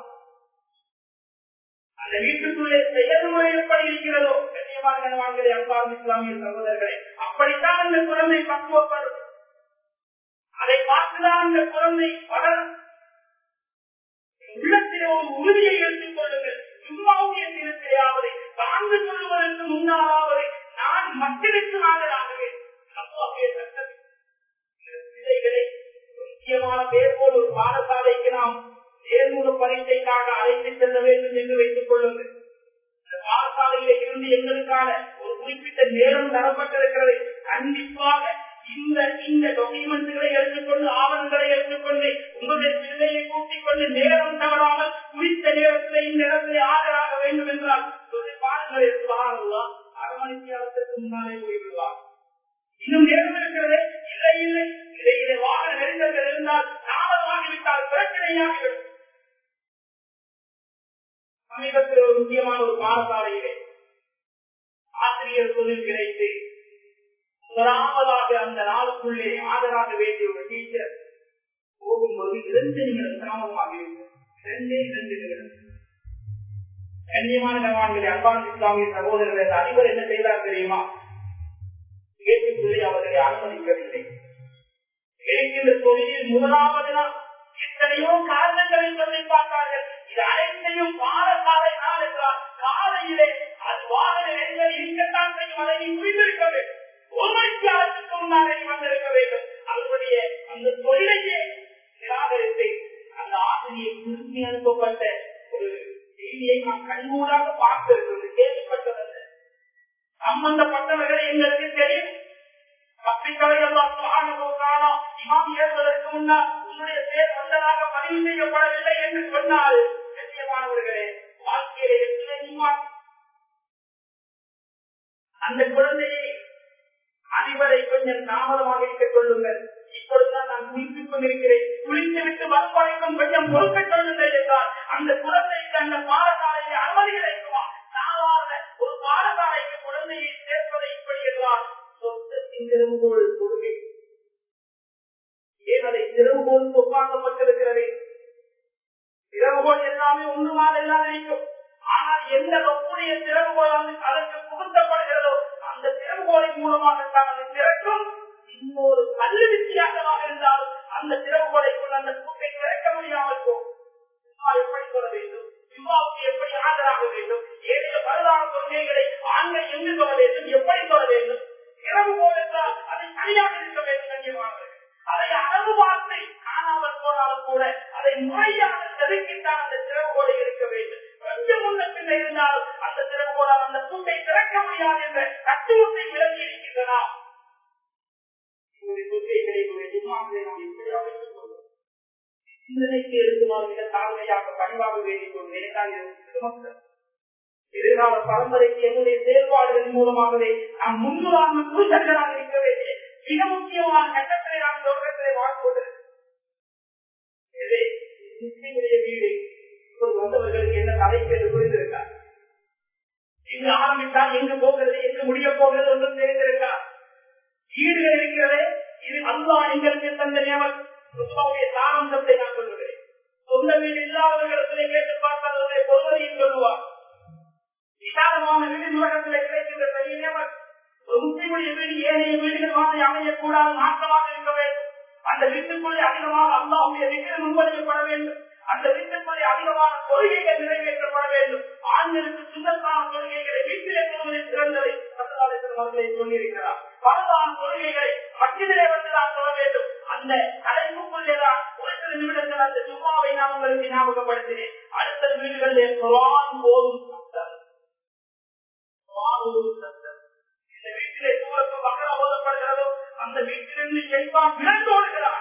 அந்த வீட்டுக்குள்ளே செயல்முறை எப்படி இருக்கிறதோ கண்ணியமான வாழ்களை அன்பார்ந்த இஸ்லாமிய சகோதரர்களே அப்படித்தான் அந்த குழந்தை பக்குவப்படும் அதை பார்த்துதான் அந்த குழந்தை வளரும் உள்ளத்திலே ஒரு உறுதியை எடுத்துக் கொள்ளுங்கள் சும்மாவுடைய தினத்திலேயாவது தாழ்ந்து சொல்லுவதற்கு முன்னாலாவது நான் மக்களுக்கு ஆதராகுவேன் பிள்ளைகளை முக்கியமான பேர் போல் ஒரு பாடசாலைக்கு நாம் தேர்முக பரீட்சைக்காக அழைத்து செல்ல வேண்டும் என்று வைத்துக் கொள்ளுங்கள் பாடசாலையில இருந்து எங்களுக்கான ஒரு குறிப்பிட்ட நேரம் தரப்பட்டிருக்கிறது கண்டிப்பாக இந்த இந்த டாக்குமெண்ட்களை எடுத்துக்கொண்டு ஆவணங்களை எடுத்துக்கொண்டு உங்களுடைய பிள்ளையை கூட்டிக் கொண்டு கொஞ்சம் நேரம் தவறாமல் குறித்த நேரத்தில் இந்த இடத்திலே ஆஜராக வேண்டும் என்றால் சொல்லி பாருங்கள் சுகாதாரம் அரை மணிக்கு நேரத்திற்கு முன்னாலே போய்விடுவார் இன்னும் நேரம் இருக்கிறது இல்லை இல்லை இடையிலே வாகன நெருங்கல்கள் இருந்தால் தாமதமாகிவிட்டால் பிரச்சனையாகிவிடும் சமீபத்தில் ஒரு முக்கியமான ஒரு பாடசாலையிலே ஆசிரியர் தொழில் கிடைத்து முதலாவதாக அந்த நாளுக்குள்ளே ஆஜராக வேண்டிய ஒரு டீச்சர் போகும்போது இரண்டு நிமிடம் தாமதமாக இரண்டே இரண்டு நிமிடம் கண்ணியமான கவான்களை அன்பான இஸ்லாமிய சகோதரர்கள் அதிபர் என்ன செய்தார் தெரியுமா கேட்டுக்குள்ளே அவர்களை அனுமதிக்கவில்லை இருக்கின்ற தொழிலில் முதலாவது நாள் எத்தனையோ காரணங்களை சொல்லி பார்த்தார்கள் இது அனைத்தையும் பாடசாலை நாள் என்றால் காலையிலே அது வாகன நெருங்கல் இருக்கத்தான் செய்யும் அதை நீ புரிந்திருக்க வேண்டும் ஒருமைக்கு அரசுக்கு முன்னாலே வந்திருக்க வேண்டும் அவருடைய அந்த தொழிலையே நிராகரித்து அந்த ஆசிரியை திருப்பி அனுப்பப்பட்ட ஒரு செய்தியை நாம் கண்கூடாக பார்த்திருக்கிறது கேள்விப்பட்டதல்ல சம்பந்தப்பட்டவர்களை எங்களுக்கு தெரியும் இமாம் ஏற்பதற்கு முன்னால் உன்னுடைய பேர் வந்ததாக பதிவு செய்யப்படவில்லை என்று சொன்னால் நிச்சயமானவர்களே வாழ்க்கையிலே எத்தனை அந்த குழந்தையை அதிபரை கொஞ்சம் தாமதமாக இருக்க சொல்லுங்கள் இப்பொழுதுதான் நான் குளித்துக் கொண்டிருக்கிறேன் குளித்து விட்டு வற்பழைக்கும் கொஞ்சம் பொறுக்க சொல்லுங்கள் என்றால் அந்த குழந்தைக்கு அந்த பாடசாலையை அனுமதி கிடைக்குமா சாதாரண ஒரு பாடசாலைக்கு குழந்தையை சேர்ப்பதை இப்படி என்றால் சொத்தத்தின் திறவுகோள் கொடுமை ஏன் அதை திறவுகோல் ஒப்பாக்கப்பட்டிருக்கிறது திறவுகோல் எல்லாமே ஒன்று மாதிரி எல்லாம் இருக்கும் ஆனால் எந்த ஒப்புடைய திறவுகோல் வந்து அதற்கு புகுத்தப்படுகிறதோ அந்த திறவுகோலின் மூலமாகத்தான் அது திறக்கும் இன்னொரு கல்வி வித்தியாசமாக இருந்தாலும் அந்த திறவுகோலை கொண்டு அந்த கூட்டை திறக்க முடியாமல் போகும் எப்படி சொல்ல வேண்டும் யுவாவுக்கு எப்படி ஆஜராக வேண்டும் ஏழைய வரலாறு கொள்கைகளை ஆண்கள் எங்கு சொல்ல வேண்டும் எப்படி சொல்ல வேண்டும் திறவுகோல் என்றால் அதை சரியாக இருக்க வேண்டும் கண்ணியமானவர்கள் அதை அளவு வார்த்தை காணாமல் போனாலும் கூட அதை முறையாக செதுக்கித்தான் அந்த திறவுகோலை இருக்க வேண்டும் கொஞ்சம் முன்ன பின்ன இருந்தால் அந்த திறவுகோலால் அந்த கூட்டை திறக்க முடியாது என்ற தத்துவத்தை விளங்கி இருக்கின்றன சிந்தனைக்கு இருக்குமாறு மிக தாழ்மையாக பணிவாக வேண்டிக் கொண்டேன் எதிர்கால பரம்பரைக்கு என்னுடைய செயல்பாடுகளின் மூலமாகவே நாம் முன்னுதாரண புருஷர்களாக இருக்க வேண்டிய மிக முக்கியமான கட்டத்திலே நாம் இந்த உலகத்திலே வாழ்வோடு வீடு இப்போது வந்தவர்களுக்கு என்ன தலைப்பு என்று புரிந்திருக்கார் இங்கு ஆரம்பித்தால் எங்கு போகிறது எங்கு முடிய போகிறது ஒன்றும் தெரிந்திருக்கார் வீடுகள் இருக்கிறது இது அல்லா எங்களுக்கு தந்த நியமன் சாரம்சத்தை நான் சொல்லுகிறேன் சொந்த வீடு இல்லாதவர்களிடத்திலே கேட்டு பார்த்தால் அதனுடைய பொறுமதியும் சொல்லுவார் விசாலமான வீடு உலகத்திலே கிடைக்கின்ற பெரிய நியமன் ஒரு முஸ்லிமுடைய வீடு ஏனைய வீடுகள் மாதிரி அமையக்கூடாது மாற்றமாக இருக்க வேண்டும் அந்த வீட்டுக்குள்ளே அதிகமாக அல்லாவுடைய விக்கிரம் முன்வழியப்பட வேண்டும் அந்த வீட்டுக்குள்ளே அதிகமான கொள்கைகள் நிறைவேற்றப்பட வேண்டும் ஆண்களுக்கு சுத்தத்தான கொள்கைகளை வீட்டிலே கொள்வதை சிறந்ததை அவர்களை சொல்லியிருக்கிறார் பலதான கொள்கைகளை மத்தியிலே வந்து நான் சொல்ல வேண்டும் அந்த தலைப்புக்குள்ளேதான் ஒரு சில நிமிடங்கள் அந்த சும்மாவை நான் உங்களுக்கு ஞாபகப்படுத்தினேன் அடுத்த வீடுகளிலே குரான் போதும் சத்தம் குரான் ஓதும் சத்தம் இந்த வீட்டிலே சூழலுக்கு மக்கள் ஓதப்படுகிறதோ அந்த வீட்டிலிருந்து செல்வான் விரண்டோடுகிறான்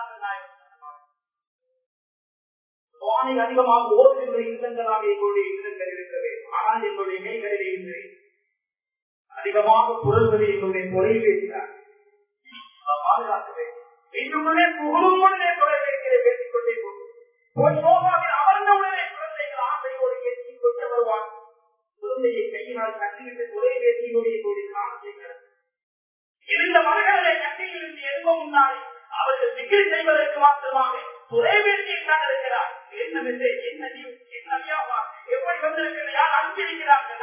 சுவாமி அதிகமாக ஓடுகின்ற இல்லங்களாக எங்களுடைய இல்லங்கள் இருக்கிறது ஆனால் எங்களுடைய மெய்களில் இருக்கிறேன் அதிகமாக புரள்வது எங்களுடைய தொலைவில் இருக்கிறார் பாதுகாக்க வேண்டும் வீட்டுக்குள்ளே புகழுமுடனே தொலைவேற்கிறே பேசிக் கொண்டே போகும் சோபாவில் அமர்ந்தவுடனே குழந்தைகள் ஆசையோடு பேசி கொண்டு வருவார் குழந்தையை கையினால் கட்டிவிட்டு தொலைவேசியோடு எங்களுடைய காரணத்தை இருந்த மரங்களை கட்டியிலிருந்து எழுப்ப முன்னாலே அவர்கள் விக்கிரி செய்வதற்கு மாத்திரமாக தொலைபேசியில் தான் இருக்கிறார் என்ன மெசேஜ் என்ன நியூஸ் என்ன வியாபாரம் எப்படி வந்திருக்கிறது யார் அனுப்பியிருக்கிறார்கள்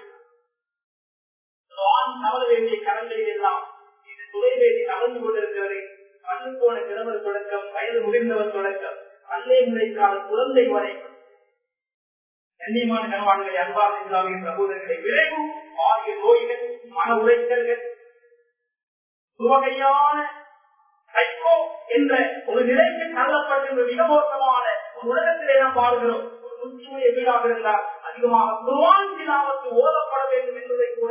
தவற வேண்டிய கடன்களில் எல்லாம் இது தொலைபேசி தவழ்ந்து கொண்டிருக்கிறது கண்ணு போன கிழவர் தொடக்கம் வயது முடிந்தவர் தொடக்கம் பல்லை முறைக்கான குழந்தை வரை கண்ணியமான கனவான்களை அன்பாக இஸ்லாமிய சகோதரர்களை விரைவும் பாரிய நோய்கள் மன உளைச்சல்கள் சுவகையான சைக்கோ என்ற ஒரு நிலைக்கு தள்ளப்பட்டு மிக மோசமான ஒரு உலகத்திலே நாம் வாழ்கிறோம் ஒரு முக்கிய வீடாக இருந்தால் அதிகமாக குர்வான் திலாவத்து ஓதப்பட வேண்டும் என்பதை கூட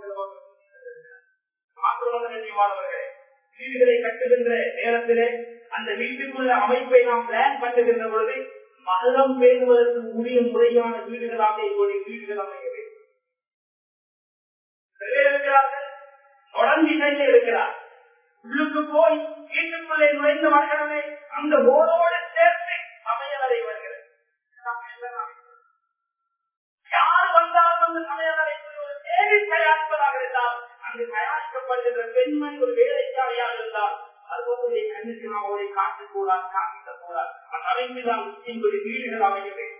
மாத்திரமல்ல கண்ணியமானவர்களே வீடுகளை கட்டுகின்ற நேரத்திலே அந்த வீட்டுக்குள்ள அமைப்பை நாம் பிளான் பண்ணுகின்ற பொழுது மதம் பேணுவதற்கு உரிய முறையான வீடுகளாக எங்களுடைய வீடுகள் அமைய வேண்டும் சில பேர் இருக்கிறார்கள் தொடர்ந்து இணைந்து இருக்கிறார் உள்ளுக்கு போய் வீட்டுக்குள்ளே நுழைந்து வருகிறதே அந்த போர்டோடு சேர்த்து சமையலறை வருகிறது யார் வந்தாலும் அந்த சமையலறைக்கு ஒரு தேடி தயாரிப்பதாக இருந்தால் அங்கு தயாரிக்கப்படுகின்ற பெண்மணி ஒரு வேலைக்காரியாக இருந்தால் அதுபோல கண்ணுக்கு நாம் அவரை காட்டக்கூடாது காட்டிடக்கூடாது அந்த அமைப்பில்தான் எங்களுடைய வீடுகள் அமைய வேண்டும்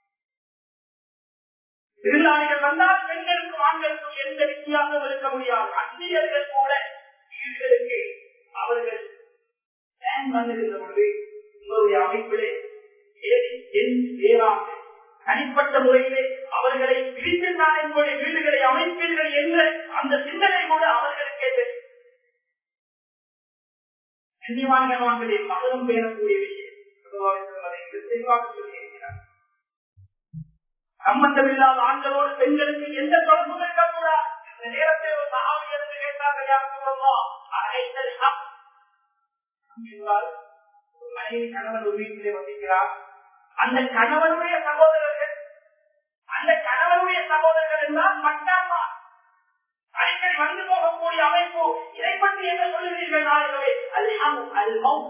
விருந்தாளிகள் வந்தால் பெண்களுக்கும் ஆண்களுக்கும் எந்த வித்தியாசம் இருக்க முடியாது அந்நியர்கள் கூட வீடுகளுக்கு அவர்கள் பிளான் பண்ணுகின்ற பொழுது உங்களுடைய அமைப்பிலே வேறாக தனிப்பட்ட முறையிலே அவர்களை பிரித்து நான் எங்களுடைய வீடுகளை அமைப்பீர்கள் என்ற அந்த சிந்தனை கூட அவர்களுக்கே தெரியும் கண்ணியமானவர்களே மகனும் பேணக்கூடிய விஷயம் தெளிவாக சொல்லியிருக்கிறார் சம்பந்தமில்லாத ஆண்களோடு பெண்களுக்கு எந்த தொடர்பும் இருக்கக்கூடாது இந்த நேரத்தில் ஒரு சகாவி என்று கேட்டார்கள் யாரும் சொல்லலாம் அனைத்தல் என்றால் மனைவி கணவன் ஒரு வீட்டிலே வசிக்கிறார் அந்த கணவனுடைய சகோதரர்கள் அந்த கணவனுடைய சகோதரர்கள் என்றால் மட்டாமா அடிக்கடி வந்து போகக்கூடிய அமைப்பு இதை பற்றி என்ன சொல்லுகிறீர்கள் நாயகவே அல்ஹம் அல்மௌ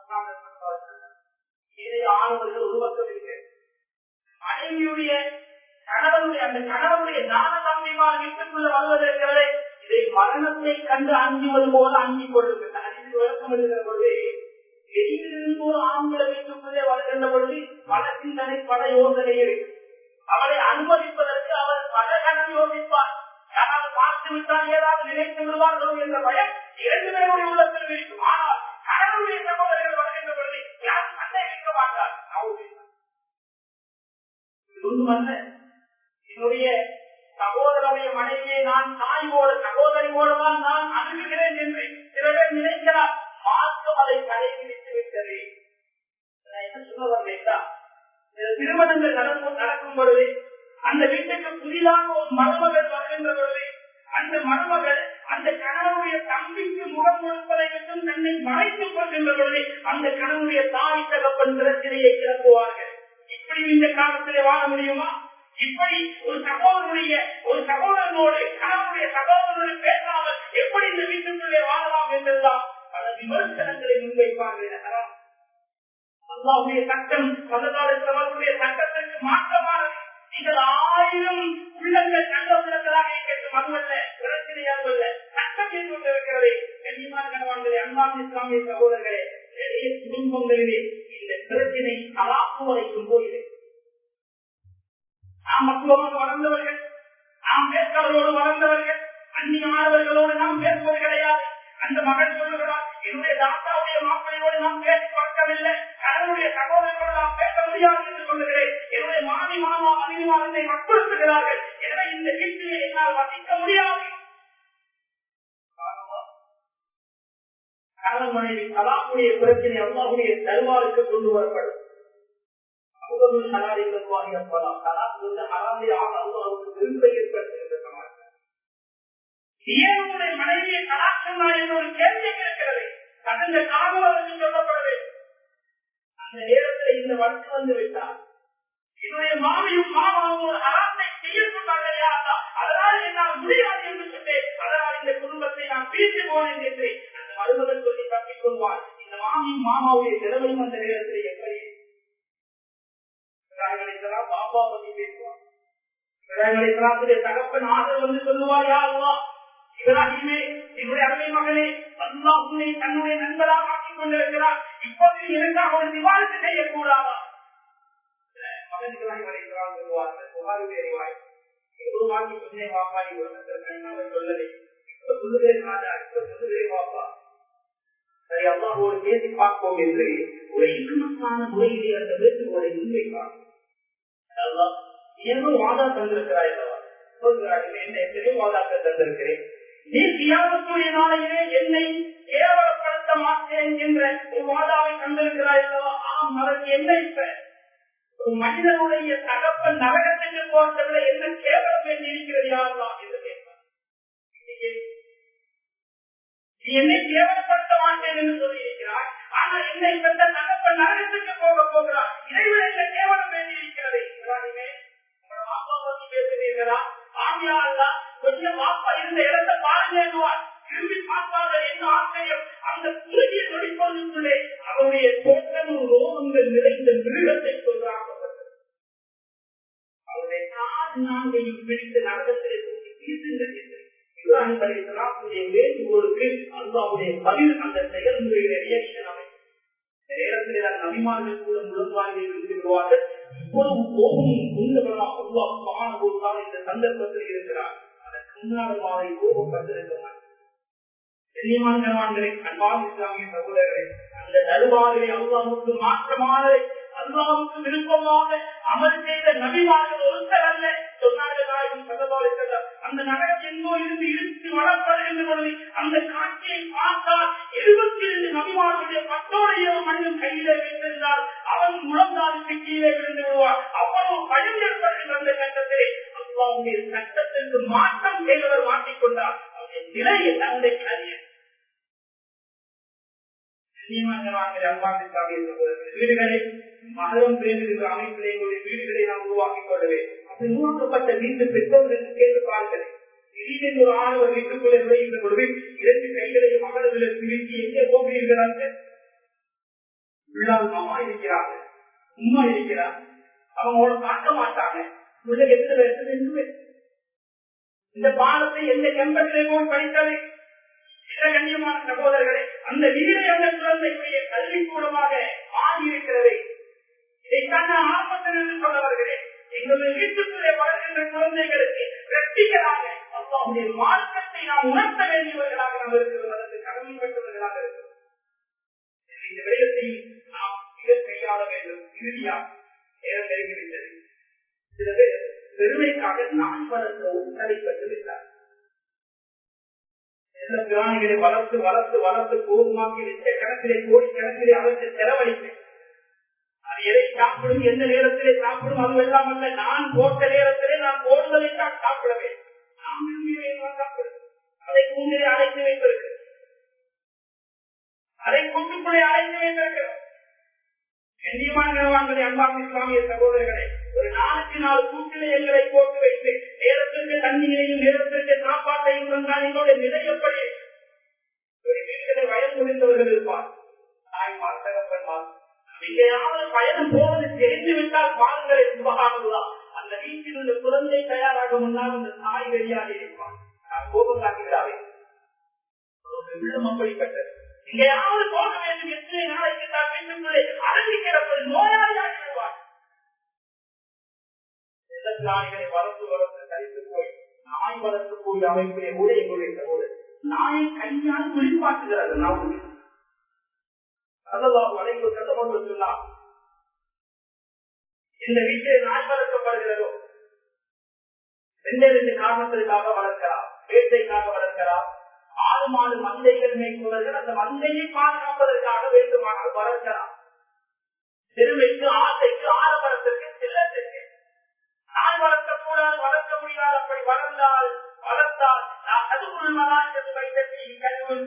இதை ஆணவர்கள் உருவாக்கம் இருக்கிறது மனைவியுடைய கணவனுடைய அந்த கணவனுடைய தான தம்பிமார் வீட்டுக்குள்ள வருவது இருக்கிறதே இதை மரணத்தை கண்டு அஞ்சுவது போல அஞ்சிக் கொண்டிருக்கிறது அதில் விளக்கம் இருக்கிற பொழுது வெளியிலிருந்து ஒரு ஆண்களை வீட்டுக்குள்ளே வருகின்ற பொழுது பல சிந்தனை பல யோசனை இருக்கு அவளை அனுமதிப்பதற்கு அவர் பல கணம் யோசிப்பார் யாராவது பார்த்து விட்டால் ஏதாவது நினைத்து விடுவார்களோ என்ற பயம் இரண்டு பேருடைய உள்ளத்தில் இருக்கும் ஆனால் கடவுளுடைய சகோதரர்கள் வருகின்ற பொழுது யாரும் சண்டை இருக்க மாட்டார் ஒன்றுமல்ல என்னுடைய சகோதரனுடைய மனைவியை நான் தாயோடு சகோதரியோடு தான் நான் அணுகுகிறேன் என்று சில பேர் நினைக்கிறார் மாற்றம் அதை கடைபிடித்து விட்டது என்ன சொல்ல வரலைங்களா திருமணங்கள் நடக்கும் நடக்கும் பொழுது அந்த வீட்டுக்கு புதிதாக ஒரு மருமகள் வருகின்ற பொழுது அந்த மருமகள் அந்த கணவனுடைய தம்பிக்கு முகம் கொடுப்பதை விட்டும் தன்னை மறைத்துக் கொள்கின்ற பொழுது அந்த கணவனுடைய தாய் தகப்பன் பிரச்சனையை கிளப்புவார்கள் இப்படி இந்த காலத்திலே வாழ முடியுமா இப்படி ஒரு சகோதரனுடைய ஒரு சகோதரனோடு கணவனுடைய சகோதரனோடு பேசாமல் எப்படி இந்த வீட்டுக்குள்ளே வாழலாம் என்றெல்லாம் பல விமர்சனங்களை முன்வைப்பார்கள் அல்லாவுடைய சட்டம் பதகாலத்தவர்களுடைய சட்டத்திற்கு மாற்றமானது நீங்கள் ஆயிரம் உள்ளங்கள் நல்லவர்களாக இருக்கட்டும் அதுவல்ல பிரச்சனையாகவல்ல சட்டம் என்று கொண்டிருக்கிறது கண்ணியமான கணவான்களே அன்பான இஸ்லாமிய சகோதரர்களே நிறைய குடும்பங்களிலே இந்த பிரச்சனை அலாப்பு வரைக்கும் போகிறது நாம் மக்களோடு வளர்ந்தவர்கள் நாம் பேசுவதோடு வளர்ந்தவர்கள் அந்நியமானவர்களோடு நாம் பேசுவது கிடையாது அந்த மகள் சொல்லுகிறார் என்னுடைய தாத்தாவுடைய மாப்பிளையோடு நாம் பேசி பழக்கவில்லை கடவுளுடைய சகோதரர்களோடு நாம் பேச முடியாது என்று சொல்லுகிறேன் என்னுடைய மாமி மாமா அதிகமா என்னை வற்புறுத்துகிறார்கள் எனவே இந்த வீட்டிலே என்னால் வசிக்க முடியாது கணவன் மனைவி கலாப்புடைய பிரச்சனை அல்லாவுடைய தருவாருக்கு கொண்டு வரப்படும் மனைவியை கலாச்சாரம் என்ற ஒரு கேள்வி இருக்கிறது கடந்த காலம் சொல்லப்பட வேண்டும் அந்த நேரத்தில் இந்த வழக்கு வந்து விட்டார் என்னுடைய மாமியும் மாமாவும் ஒரு அறாத்தை செய்யப்பட்டார்களே அதனால் என்னால் முடியாது என்று சொன்னேன் அதனால் இந்த குடும்பத்தை நான் பிரித்து போனேன் என்று அந்த மருமகன் சொல்லி தப்பிக் கொள்வார் இந்த மாமியும் மாமாவுடைய நிலைமையும் அந்த நேரத்தில் எப்படி பாபா பத்தி பேசுவார் தகப்பன் ஆதரவு வந்து சொல்லுவார் யாருவா இவராகியுமே என்னுடைய அருமை மகனே அல்லா உன்னை தன்னுடைய நண்பராக ஆக்கிக் கொண்டிருக்கிறார் இப்போது எனக்காக ஒரு விவாதத்தை செய்யக்கூடாதா மகன்களாய் வரைகிறார் சொல்லுவார்கள் புகாரி அறிவாய் எவ்வளவு வாங்கி சொன்னேன் வாப்பா நீ ஒரு சொல்லலை இப்ப சொல்லுகிறேன் ராஜா இப்ப சொல்லுகிறேன் வாப்பா சரி அல்லாவோடு பேசி பார்ப்போம் என்று ஒரு இன்பமான முறையிலே அந்த வேண்டுகோளை முன்வைப்பார் எவ்வளவு வாதா தந்திருக்கிறாய் என்ன எத்தனையோ வாதாக்கள் தந்திருக்கிறேன் நீ தியாகத்துடைய நாளையிலே என்னை கேவலப்படுத்த மாட்டேன் என்ற ஒரு வாதாவை தந்திருக்கிறாய் அல்லவா ஆம் அதற்கு என்ன இப்ப ஒரு மனிதனுடைய தகப்பன் நரகத்துக்கு போன்றதுல என்ன கேவலம் என்று இருக்கிறது யாரெல்லாம் என்று கேட்பார் நீ என்னை கேவலப்படுத்த மாட்டேன் என்று சொல்லியிருக்கிறாய் ஆனா என்னை பெற்ற தகப்பன் நரகத்துக்கு போக போகிறார் இதைவிட இந்த கேவலம் வேண்டி இருக்கிறது இப்ராஹிமே உங்களோட அப்பா பத்தி பேசுறீர்களா ஆமியா அல்ல கொஞ்சம் அப்பா இருந்த இடத்தை பாருங்க திரும்பி பார்த்தார்கள் என்ன ஆச்சரியம் அந்த குறுகிய நொடிப்பொழுதுக்குள்ளே அவருடைய தோட்டமும் ரோகங்கள் நிறைந்த மிருகத்தை சொல்றாங்க அவருடைய நாலு நான்கையும் பிடித்து நரகத்திலே தூக்கி வீசுங்கள் என்று இப்ராஹிம் அலி இஸ்லாமுடைய வேண்டுகோளுக்கு அல்லாவுடைய பதில் அந்த செயல்முறையில ரியாக்ஷன் அமைக்கும் இந்த நேரத்தில் தான் நபிமார்கள் கூட முழங்காலில் இருந்து விடுவார்கள் இவ்வளவு கோபமும் உண்டவராக உருவாக்குமான இந்த சந்தர்ப்பத்தில் இருக்கிறார் அதற்கு முன்னாள் மாலை கோபப்பட்டிருக்கிறார் கண்ணியமானவர்களே அன்பான இஸ்லாமிய சகோதரர்களே அந்த தருவாரிலே அல்லாவுக்கு மாற்றமானதை அல்லாவுக்கு விருப்பமாக அமல் செய்த நபிமார்கள் ஒருத்தர் அல்ல சொன்னார்கள் நாயகம் சதபாலித்தல்ல அந்த நகரம் எங்கோ இருந்து இழுத்து வளர்ப்பது பொழுது அந்த காட்சியை பார்த்தால் எழுபத்தி இரண்டு நபிமார்களுடைய பத்தோடைய மனிதன் கையிலே வைத்திருந்தால் அவன் முழங்காலுக்கு கீழே விழுந்து விடுவார் அவ்வளவு பயம் ஏற்படுகின்ற அந்த கட்டத்திலே அல்லாவுடைய சட்டத்திற்கு மாற்றம் செய்தவர் மாட்டிக்கொண்டார் அவருடைய நிலையை தந்தை அறிய வீடுகளை மதம் பேருகிற அமைப்பிலே வீடுகளை நாம் உருவாக்கிக் கொள்ளவே அப்படி உருவாக்கப்பட்ட வீட்டு பெற்றோர்களுக்கு கேட்டு பாருங்கள் திடீரென்று ஒரு ஆணவர் வீட்டுக்குள்ளே நுழைகின்ற பொழுது இரண்டு கைகளையும் மகளவில் பிரித்து எங்கே போகிறீர்கள் உள்ளால் மாமா இருக்கிறாங்க உமா இருக்கிறார் அவங்களோட பார்க்க மாட்டாங்க உள்ள எத்தனை வயசு என்று இந்த பாடத்தை எந்த கம்பெனிலே போய் படித்தது கண்ணியமான சகோதரர்களே அந்த வீடு அந்த குழந்தைக்குரிய கல்விக்கூடமாக ஆகியிருக்கிறது இதைத்தான் நான் ஆரம்பத்திலிருந்து சொல்ல வருகிறேன் எங்களுடைய வீட்டுக்குள்ளே வளர்கின்ற குழந்தைகளுக்கு வெற்றிகளாக அல்லாவுடைய மார்க்கத்தை நாம் உணர்த்த வேண்டியவர்களாக நாம் இருக்கிறோம் அதற்கு கடமைப்பட்டவர்களாக இருக்கிறோம் இந்த விடயத்தை நாம் மிக கையாள வேண்டும் இறுதியா நேரம் நெருங்கிவிட்டது சில பேர் பெருமைக்காக நான் வளர்க்கவும் தடைப்பட்டு விட்டார் சில பிராணிகளை வளர்த்து வளர்த்து வளர்த்து போதுமாக்கி லட்சக்கணக்கிலே கோடிக்கணக்கிலே அவற்றை செலவழிப்பேன் அது எதை சாப்பிடும் எந்த நேரத்திலே சாப்பிடும் அது எல்லாம் அல்ல நான் போட்ட நேரத்திலே நான் போடுவதை தான் சாப்பிட வேண்டும் நான் விரும்பியதை சாப்பிடும் அதை கூண்டிலே அழைத்து வைத்திருக்கிறேன் அதை கூட்டுக்குள்ளே அழைத்து வைத்திருக்கிறோம் கண்ணியமானவர்களே அன்பான இஸ்லாமிய சகோதரர்களே ஒரு நாளுக்கு நாலு கூட்டிலே எங்களை போட்டு வைத்து நேரத்திற்கு தண்ணீரையும் நேரத்திற்கு சாப்பாட்டையும் தந்தால் எங்களுடைய நிலை எப்படி ஒரு வீட்டிலே வயது முடிந்தவர்கள் இருப்பார் தாய்மார் தகப்பன்மார் எங்கேயாவது பயணம் போவது தெரிந்து விட்டால் பாருங்களை சுபகானதுதான் அந்த வீட்டில் உள்ள குழந்தை தயாராக முன்னால் அந்த தாய் வெளியாக இருப்பார் நான் கோபம் காட்டுகிறாரே உள்ளம் அப்படிப்பட்டது எங்கேயாவது போக வேண்டும் எத்தனை நாளைக்கு தான் வீட்டுக்குள்ளே அடங்கி கிடப்பது நோயாளியாக விடுவார் நாய்களை வளர்த்து வளர்த்து கழித்து போய் நாய் வளர்க்கக்கூடிய அமைப்பிலே கூட எங்களுடைய சகோதரர் நாயை கையால் குளிப்பாட்டுகிறது நாவுக்கு அதெல்லாம் வளைவு கட்டப்பட்டு சொன்னார் இந்த வீட்டில் நாய் வளர்க்கப்படுகிறதோ ரெண்டு ரெண்டு காரணத்திற்காக வளர்க்கலாம் வேட்டைக்காக வளர்க்கலாம் ஆறு மாடு மந்தைகள் மேற்கொள்வர்கள் அந்த மந்தையை பாதுகாப்பதற்காக வேண்டுமானால் வளர்க்கலாம் சிறுமைக்கு ஆசைக்கு ஆடம்பரத்திற்கு செல்லத்திற்கு நான் வளர்க்கக்கூடாது வளர்க்க முடியாது அப்படி வளர்ந்தால் வளர்த்தால் நான் அதுக்குள் மலாண்டது வைத்தது கல்வன்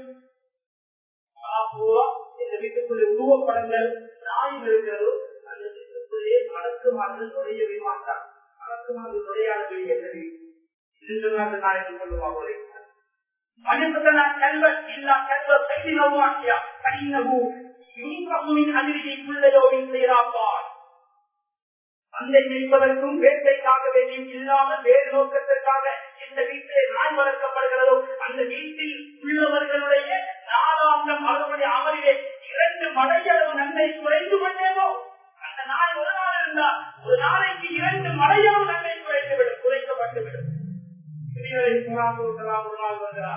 இந்த வீட்டுக்குள்ளே உருவப்படங்கள் நாய் இருக்கிறதோ அந்த வீட்டுக்குள்ளே வளர்க்குமாறு நுழையவே மாட்டார் வளர்க்குமாறு நுழையாத வெளியே என்று சொன்னாங்க நாயகம் சொல்லுவாங்க மனிதனா கல்வன் இல்லா கல்வ செய்தி நவாக்கியா கனினகு யூனிஃபார்மின் அதிர்ச்சி பிள்ளையோவின் செய்யறாப்பார் சந்தை நிற்பதற்கும் வேட்டைக்காக வேண்டியும் இல்லாமல் வேறு நோக்கத்திற்காக இந்த வீட்டிலே நாய் வளர்க்கப்படுகிறதோ அந்த வீட்டில் உள்ளவர்களுடைய நாளாந்த மறுபடி அமரிலே இரண்டு மடையளவு நன்மை குறைந்து கொண்டேனோ அந்த நாய் ஒரு நாள் இருந்தால் ஒரு நாளைக்கு இரண்டு மடையளவு நன்மை குறைந்துவிடும் குறைக்கப்பட்டுவிடும் ஒரு நாள் வருகிறார்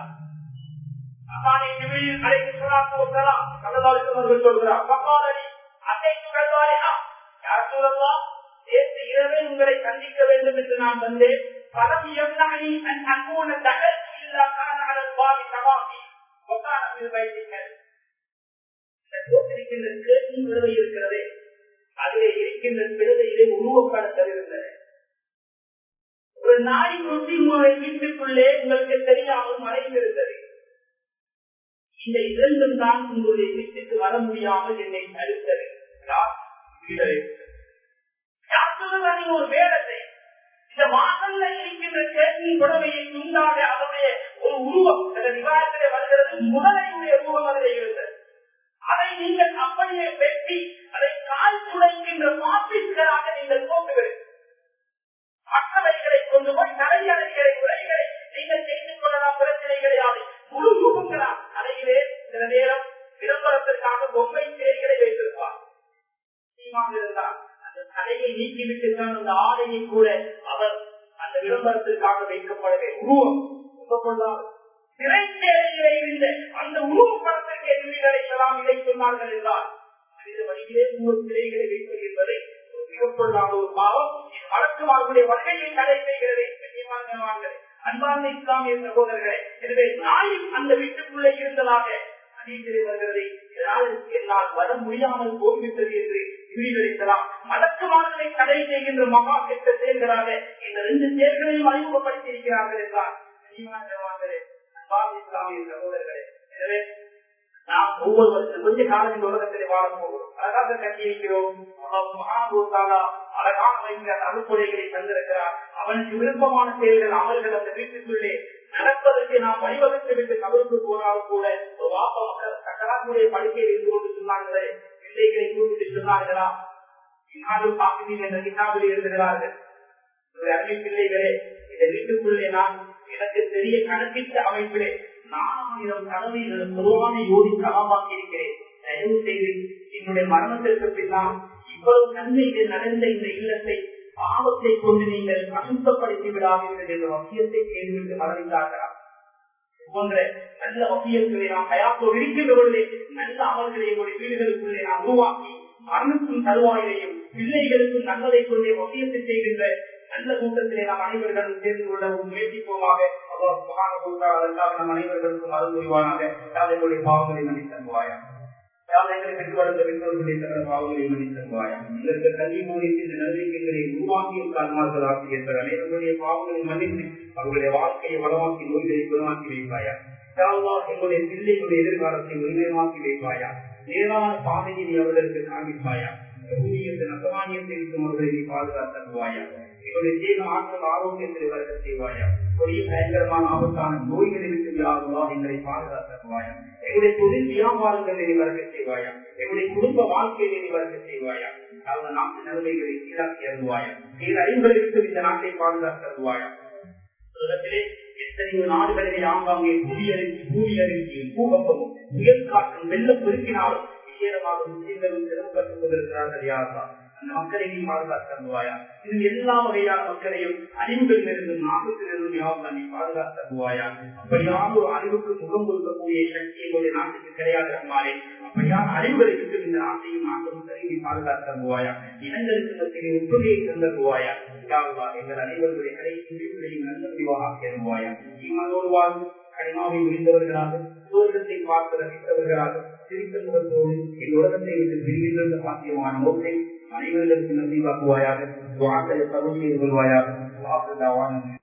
உங்களை சந்திக்க வேண்டும் என்று நான் வந்தேன் பலம் எவ்வளவு அன்போன தகவல் இல்லா காரண பாவி சவாமி இருக்கிறதே அதிலே இருக்கின்ற பிறதையிலே உருவப்படுத்தவிருந்தன ஒரு நாய் குட்டி உங்களை வீட்டுக்குள்ளே உங்களுக்கு தெரியாமல் மறைந்திருந்தது இந்த இரண்டும் தான் உங்களுடைய வீட்டுக்கு வர முடியாமல் என்னை தடுத்தது யார் யார் சொல்லுங்க நீங்க ஒரு வேடத்தை இந்த வாசல்ல இருக்கின்ற கேள்வியின் புடவையை துண்டாக அதனுடைய ஒரு உருவம் அந்த விவாதத்திலே வருகிறது முதலையுடைய உருவம் அதில் இருந்தது அதை நீங்கள் அப்படியே வெட்டி அதை கால் துடைக்கின்ற மாப்பிஸ்களாக நீங்கள் போக்குகிறீர்கள் மற்றவைகளை கொண்டு போய் தலையணைகளை உரைகளை நீங்கள் செய்து கொள்ளலாம் பிரச்சனை கிடையாது முழு யுகங்களா தலையிலே சில நேரம் விளம்பரத்திற்காக பொம்மை சிலைகளை வைத்திருப்பார் இருந்தால் அந்த தலையை நீக்கிவிட்டு தான் அந்த ஆடையை கூட அவர் அந்த விளம்பரத்திற்காக வைக்கப்படவே உருவம் ஒப்புக்கொள்ளார் திரைச்சேலையிலே இருந்த அந்த உருவப்படத்திற்கு எதிர்ப்பு அழைக்கலாம் இதை சொன்னார்கள் என்றால் மனித வழியிலே மூணு சிலைகளை வைப்பது என்பதை மிகப்பொருளாத ஒரு பாவம் வழக்குமார்களுடைய வகையை தடை செய்கிறது அன்பார்ந்த இஸ்லாமிய சகோதரர்களே எனவே நாயும் அந்த வீட்டுக்குள்ளே இருந்ததாக அதிகரித்து வருகிறது என்னால் வர முடியாமல் போய்விட்டது என்று விரிவளிக்கலாம் மலக்குமார்களை தடை செய்கின்ற மகா கெட்ட செயல்களாக இந்த ரெண்டு செயல்களையும் அறிமுகப்படுத்தி இருக்கிறார்கள் என்றால் இஸ்லாமிய சகோதரர்களே எனவே நாம் ஒவ்வொரு வருஷம் கொஞ்ச காலம் இந்த உலகத்திலே வாழ போகிறோம் அழகாக கட்டி வைக்கிறோம் அழகான வைக்கிற அறுப்புடைகளை தந்திருக்கிறார் அவனுக்கு விருப்பமான செயல்கள் அவர்கள் அந்த வீட்டுக்குள்ளே நடப்பதற்கு நாம் வழிவகுத்து விட்டு கவருக்கு போனாலும் கூட ஒரு வாப்ப மக்கள் சக்கராத்துடைய படுக்கையில் இருந்து கொண்டு சொன்னாங்களே பிள்ளைகளை கூப்பிட்டு சொன்னார்களா இன்னாலும் பாக்கினீர் என்ற கிட்டாபில் எழுதுகிறார்கள் அறிவி பிள்ளைகளே இந்த வீட்டுக்குள்ளே நான் எனக்கு தெரிய கணக்கிட்ட அமைப்பிலே நாலாயிரம் தடவை பொதுவான யோதி களமாக்கி இருக்கிறேன் தயவு செய்து என்னுடைய மரணத்திற்கு பின்னால் இவ்வளவு நன்மைகள் நடந்த இந்த இல்லத்தை பாவத்தை கொண்டு நீங்கள் அசுத்தப்படுத்தி விடாதீர்கள் என்ற வசியத்தை கேள்விட்டு மரணித்தார்களா போன்ற நல்ல வசியங்களை நாம் தயாரோடு இருக்கின்றவர்களே நல்ல அமல்களை எங்களுடைய வீடுகளுக்குள்ளே நாம் உருவாக்கி மரணத்தின் தருவாயிலையும் பிள்ளைகளுக்கும் நல்லதை கொண்டே வசியத்தை செய்கின்ற நல்ல கூட்டத்திலே நாம் அனைவர்களும் சேர்ந்து கொள்ள முயற்சிப்போமாக அதற்காக நம் அனைவர்களுக்கும் அருள் புரிவானாக எங்களுடைய பாவங்களை மன்னித்தருவாயா எங்களை பெற்று வளர்ந்த பெற்றோர்களை தவிர பாவங்களை மன்னித்தருவாயா இதற்கு கல்வி மூலிக்கு இந்த நம்பிக்கைகளை உருவாக்கியும் காரணமாக ஆசிரியர்கள் அனைவருடைய பாவங்களை மன்னித்து அவர்களுடைய வாழ்க்கையை வளமாக்கி நோய்களை குணமாக்கி வைப்பாயா எங்களுடைய பிள்ளைகளுடைய எதிர்காலத்தை உரிமையாக்கி வைப்பாயா நேரான பாதையை அவர்களுக்கு காண்பிப்பாயா நசமானியத்தை இருக்கும் அவர்களை பாதுகாத்தருவாயா எங்களுடைய ஜீவன ஆற்றல் ஆரோக்கியத்தை வளர்க்க செய்வாயா கொடிய பயங்கரமான ஆபத்தான நோய்களை விட்டு யாருவா எங்களை பாதுகாத்தருவாயா எங்களுடைய தொழில் வியாபாரங்களை வளர்க்க செய்வாயா எங்களுடைய குடும்ப வாழ்க்கையை வளர்க்க செய்வாயா அவங்க நாட்டு நிலைமைகளை சீராக்கி அருவாயா சீர் அறிவுகளுக்கு இந்த நாட்டை பாதுகாத்தருவாயா உலகத்திலே எத்தனையோ நாடுகளிலே ஆங்காங்கே குடியறிஞ்சி கூடியறிஞ்சி பூகம்பமும் புயல் காற்றும் வெள்ளம் பெருக்கினாலும் விசேடமாக முஸ்லீம்களும் சிறப்பட்டுக் கொண்டிருக்கிறார்கள் யார்தான் அந்த மக்களையும் பாதுகாத்தருவாயா இது எல்லா வகையான மக்களையும் அறிவுகளிலிருந்து நாட்டுகளிலிருந்து யாரும் நீ பாதுகாத்தருவாயா அப்படியான ஒரு அறிவுக்கு முகம் கொடுக்கக்கூடிய சக்தி எங்களுடைய நாட்டுக்கு கிடையாது அம்மாலே அப்படியான அறிவுகளை விட்டு இந்த நாட்டையும் நாட்டும் கருவி பாதுகாத்தருவாயா இனங்களுக்கு மத்தியில் ஒற்றுமையை தந்தருவாயா எங்கள் அனைவருடைய கடைசி முடிவுகளையும் நல்ல முடிவாக ஆக்கியருவாயா ஈமானோடு வாழ்வு கனிமாவை முடிந்தவர்களாக சுவர்க்கத்தை பார்த்து ரசித்தவர்களாக சிரித்த முகத்தோடு இந்த உலகத்தை விட்டு பிரிகின்ற சாத்தியமான நோக்கை அனைவர்களுக்கு நம்பிவாக்குவாயாக கபூல் செய்து கொள்வாயாக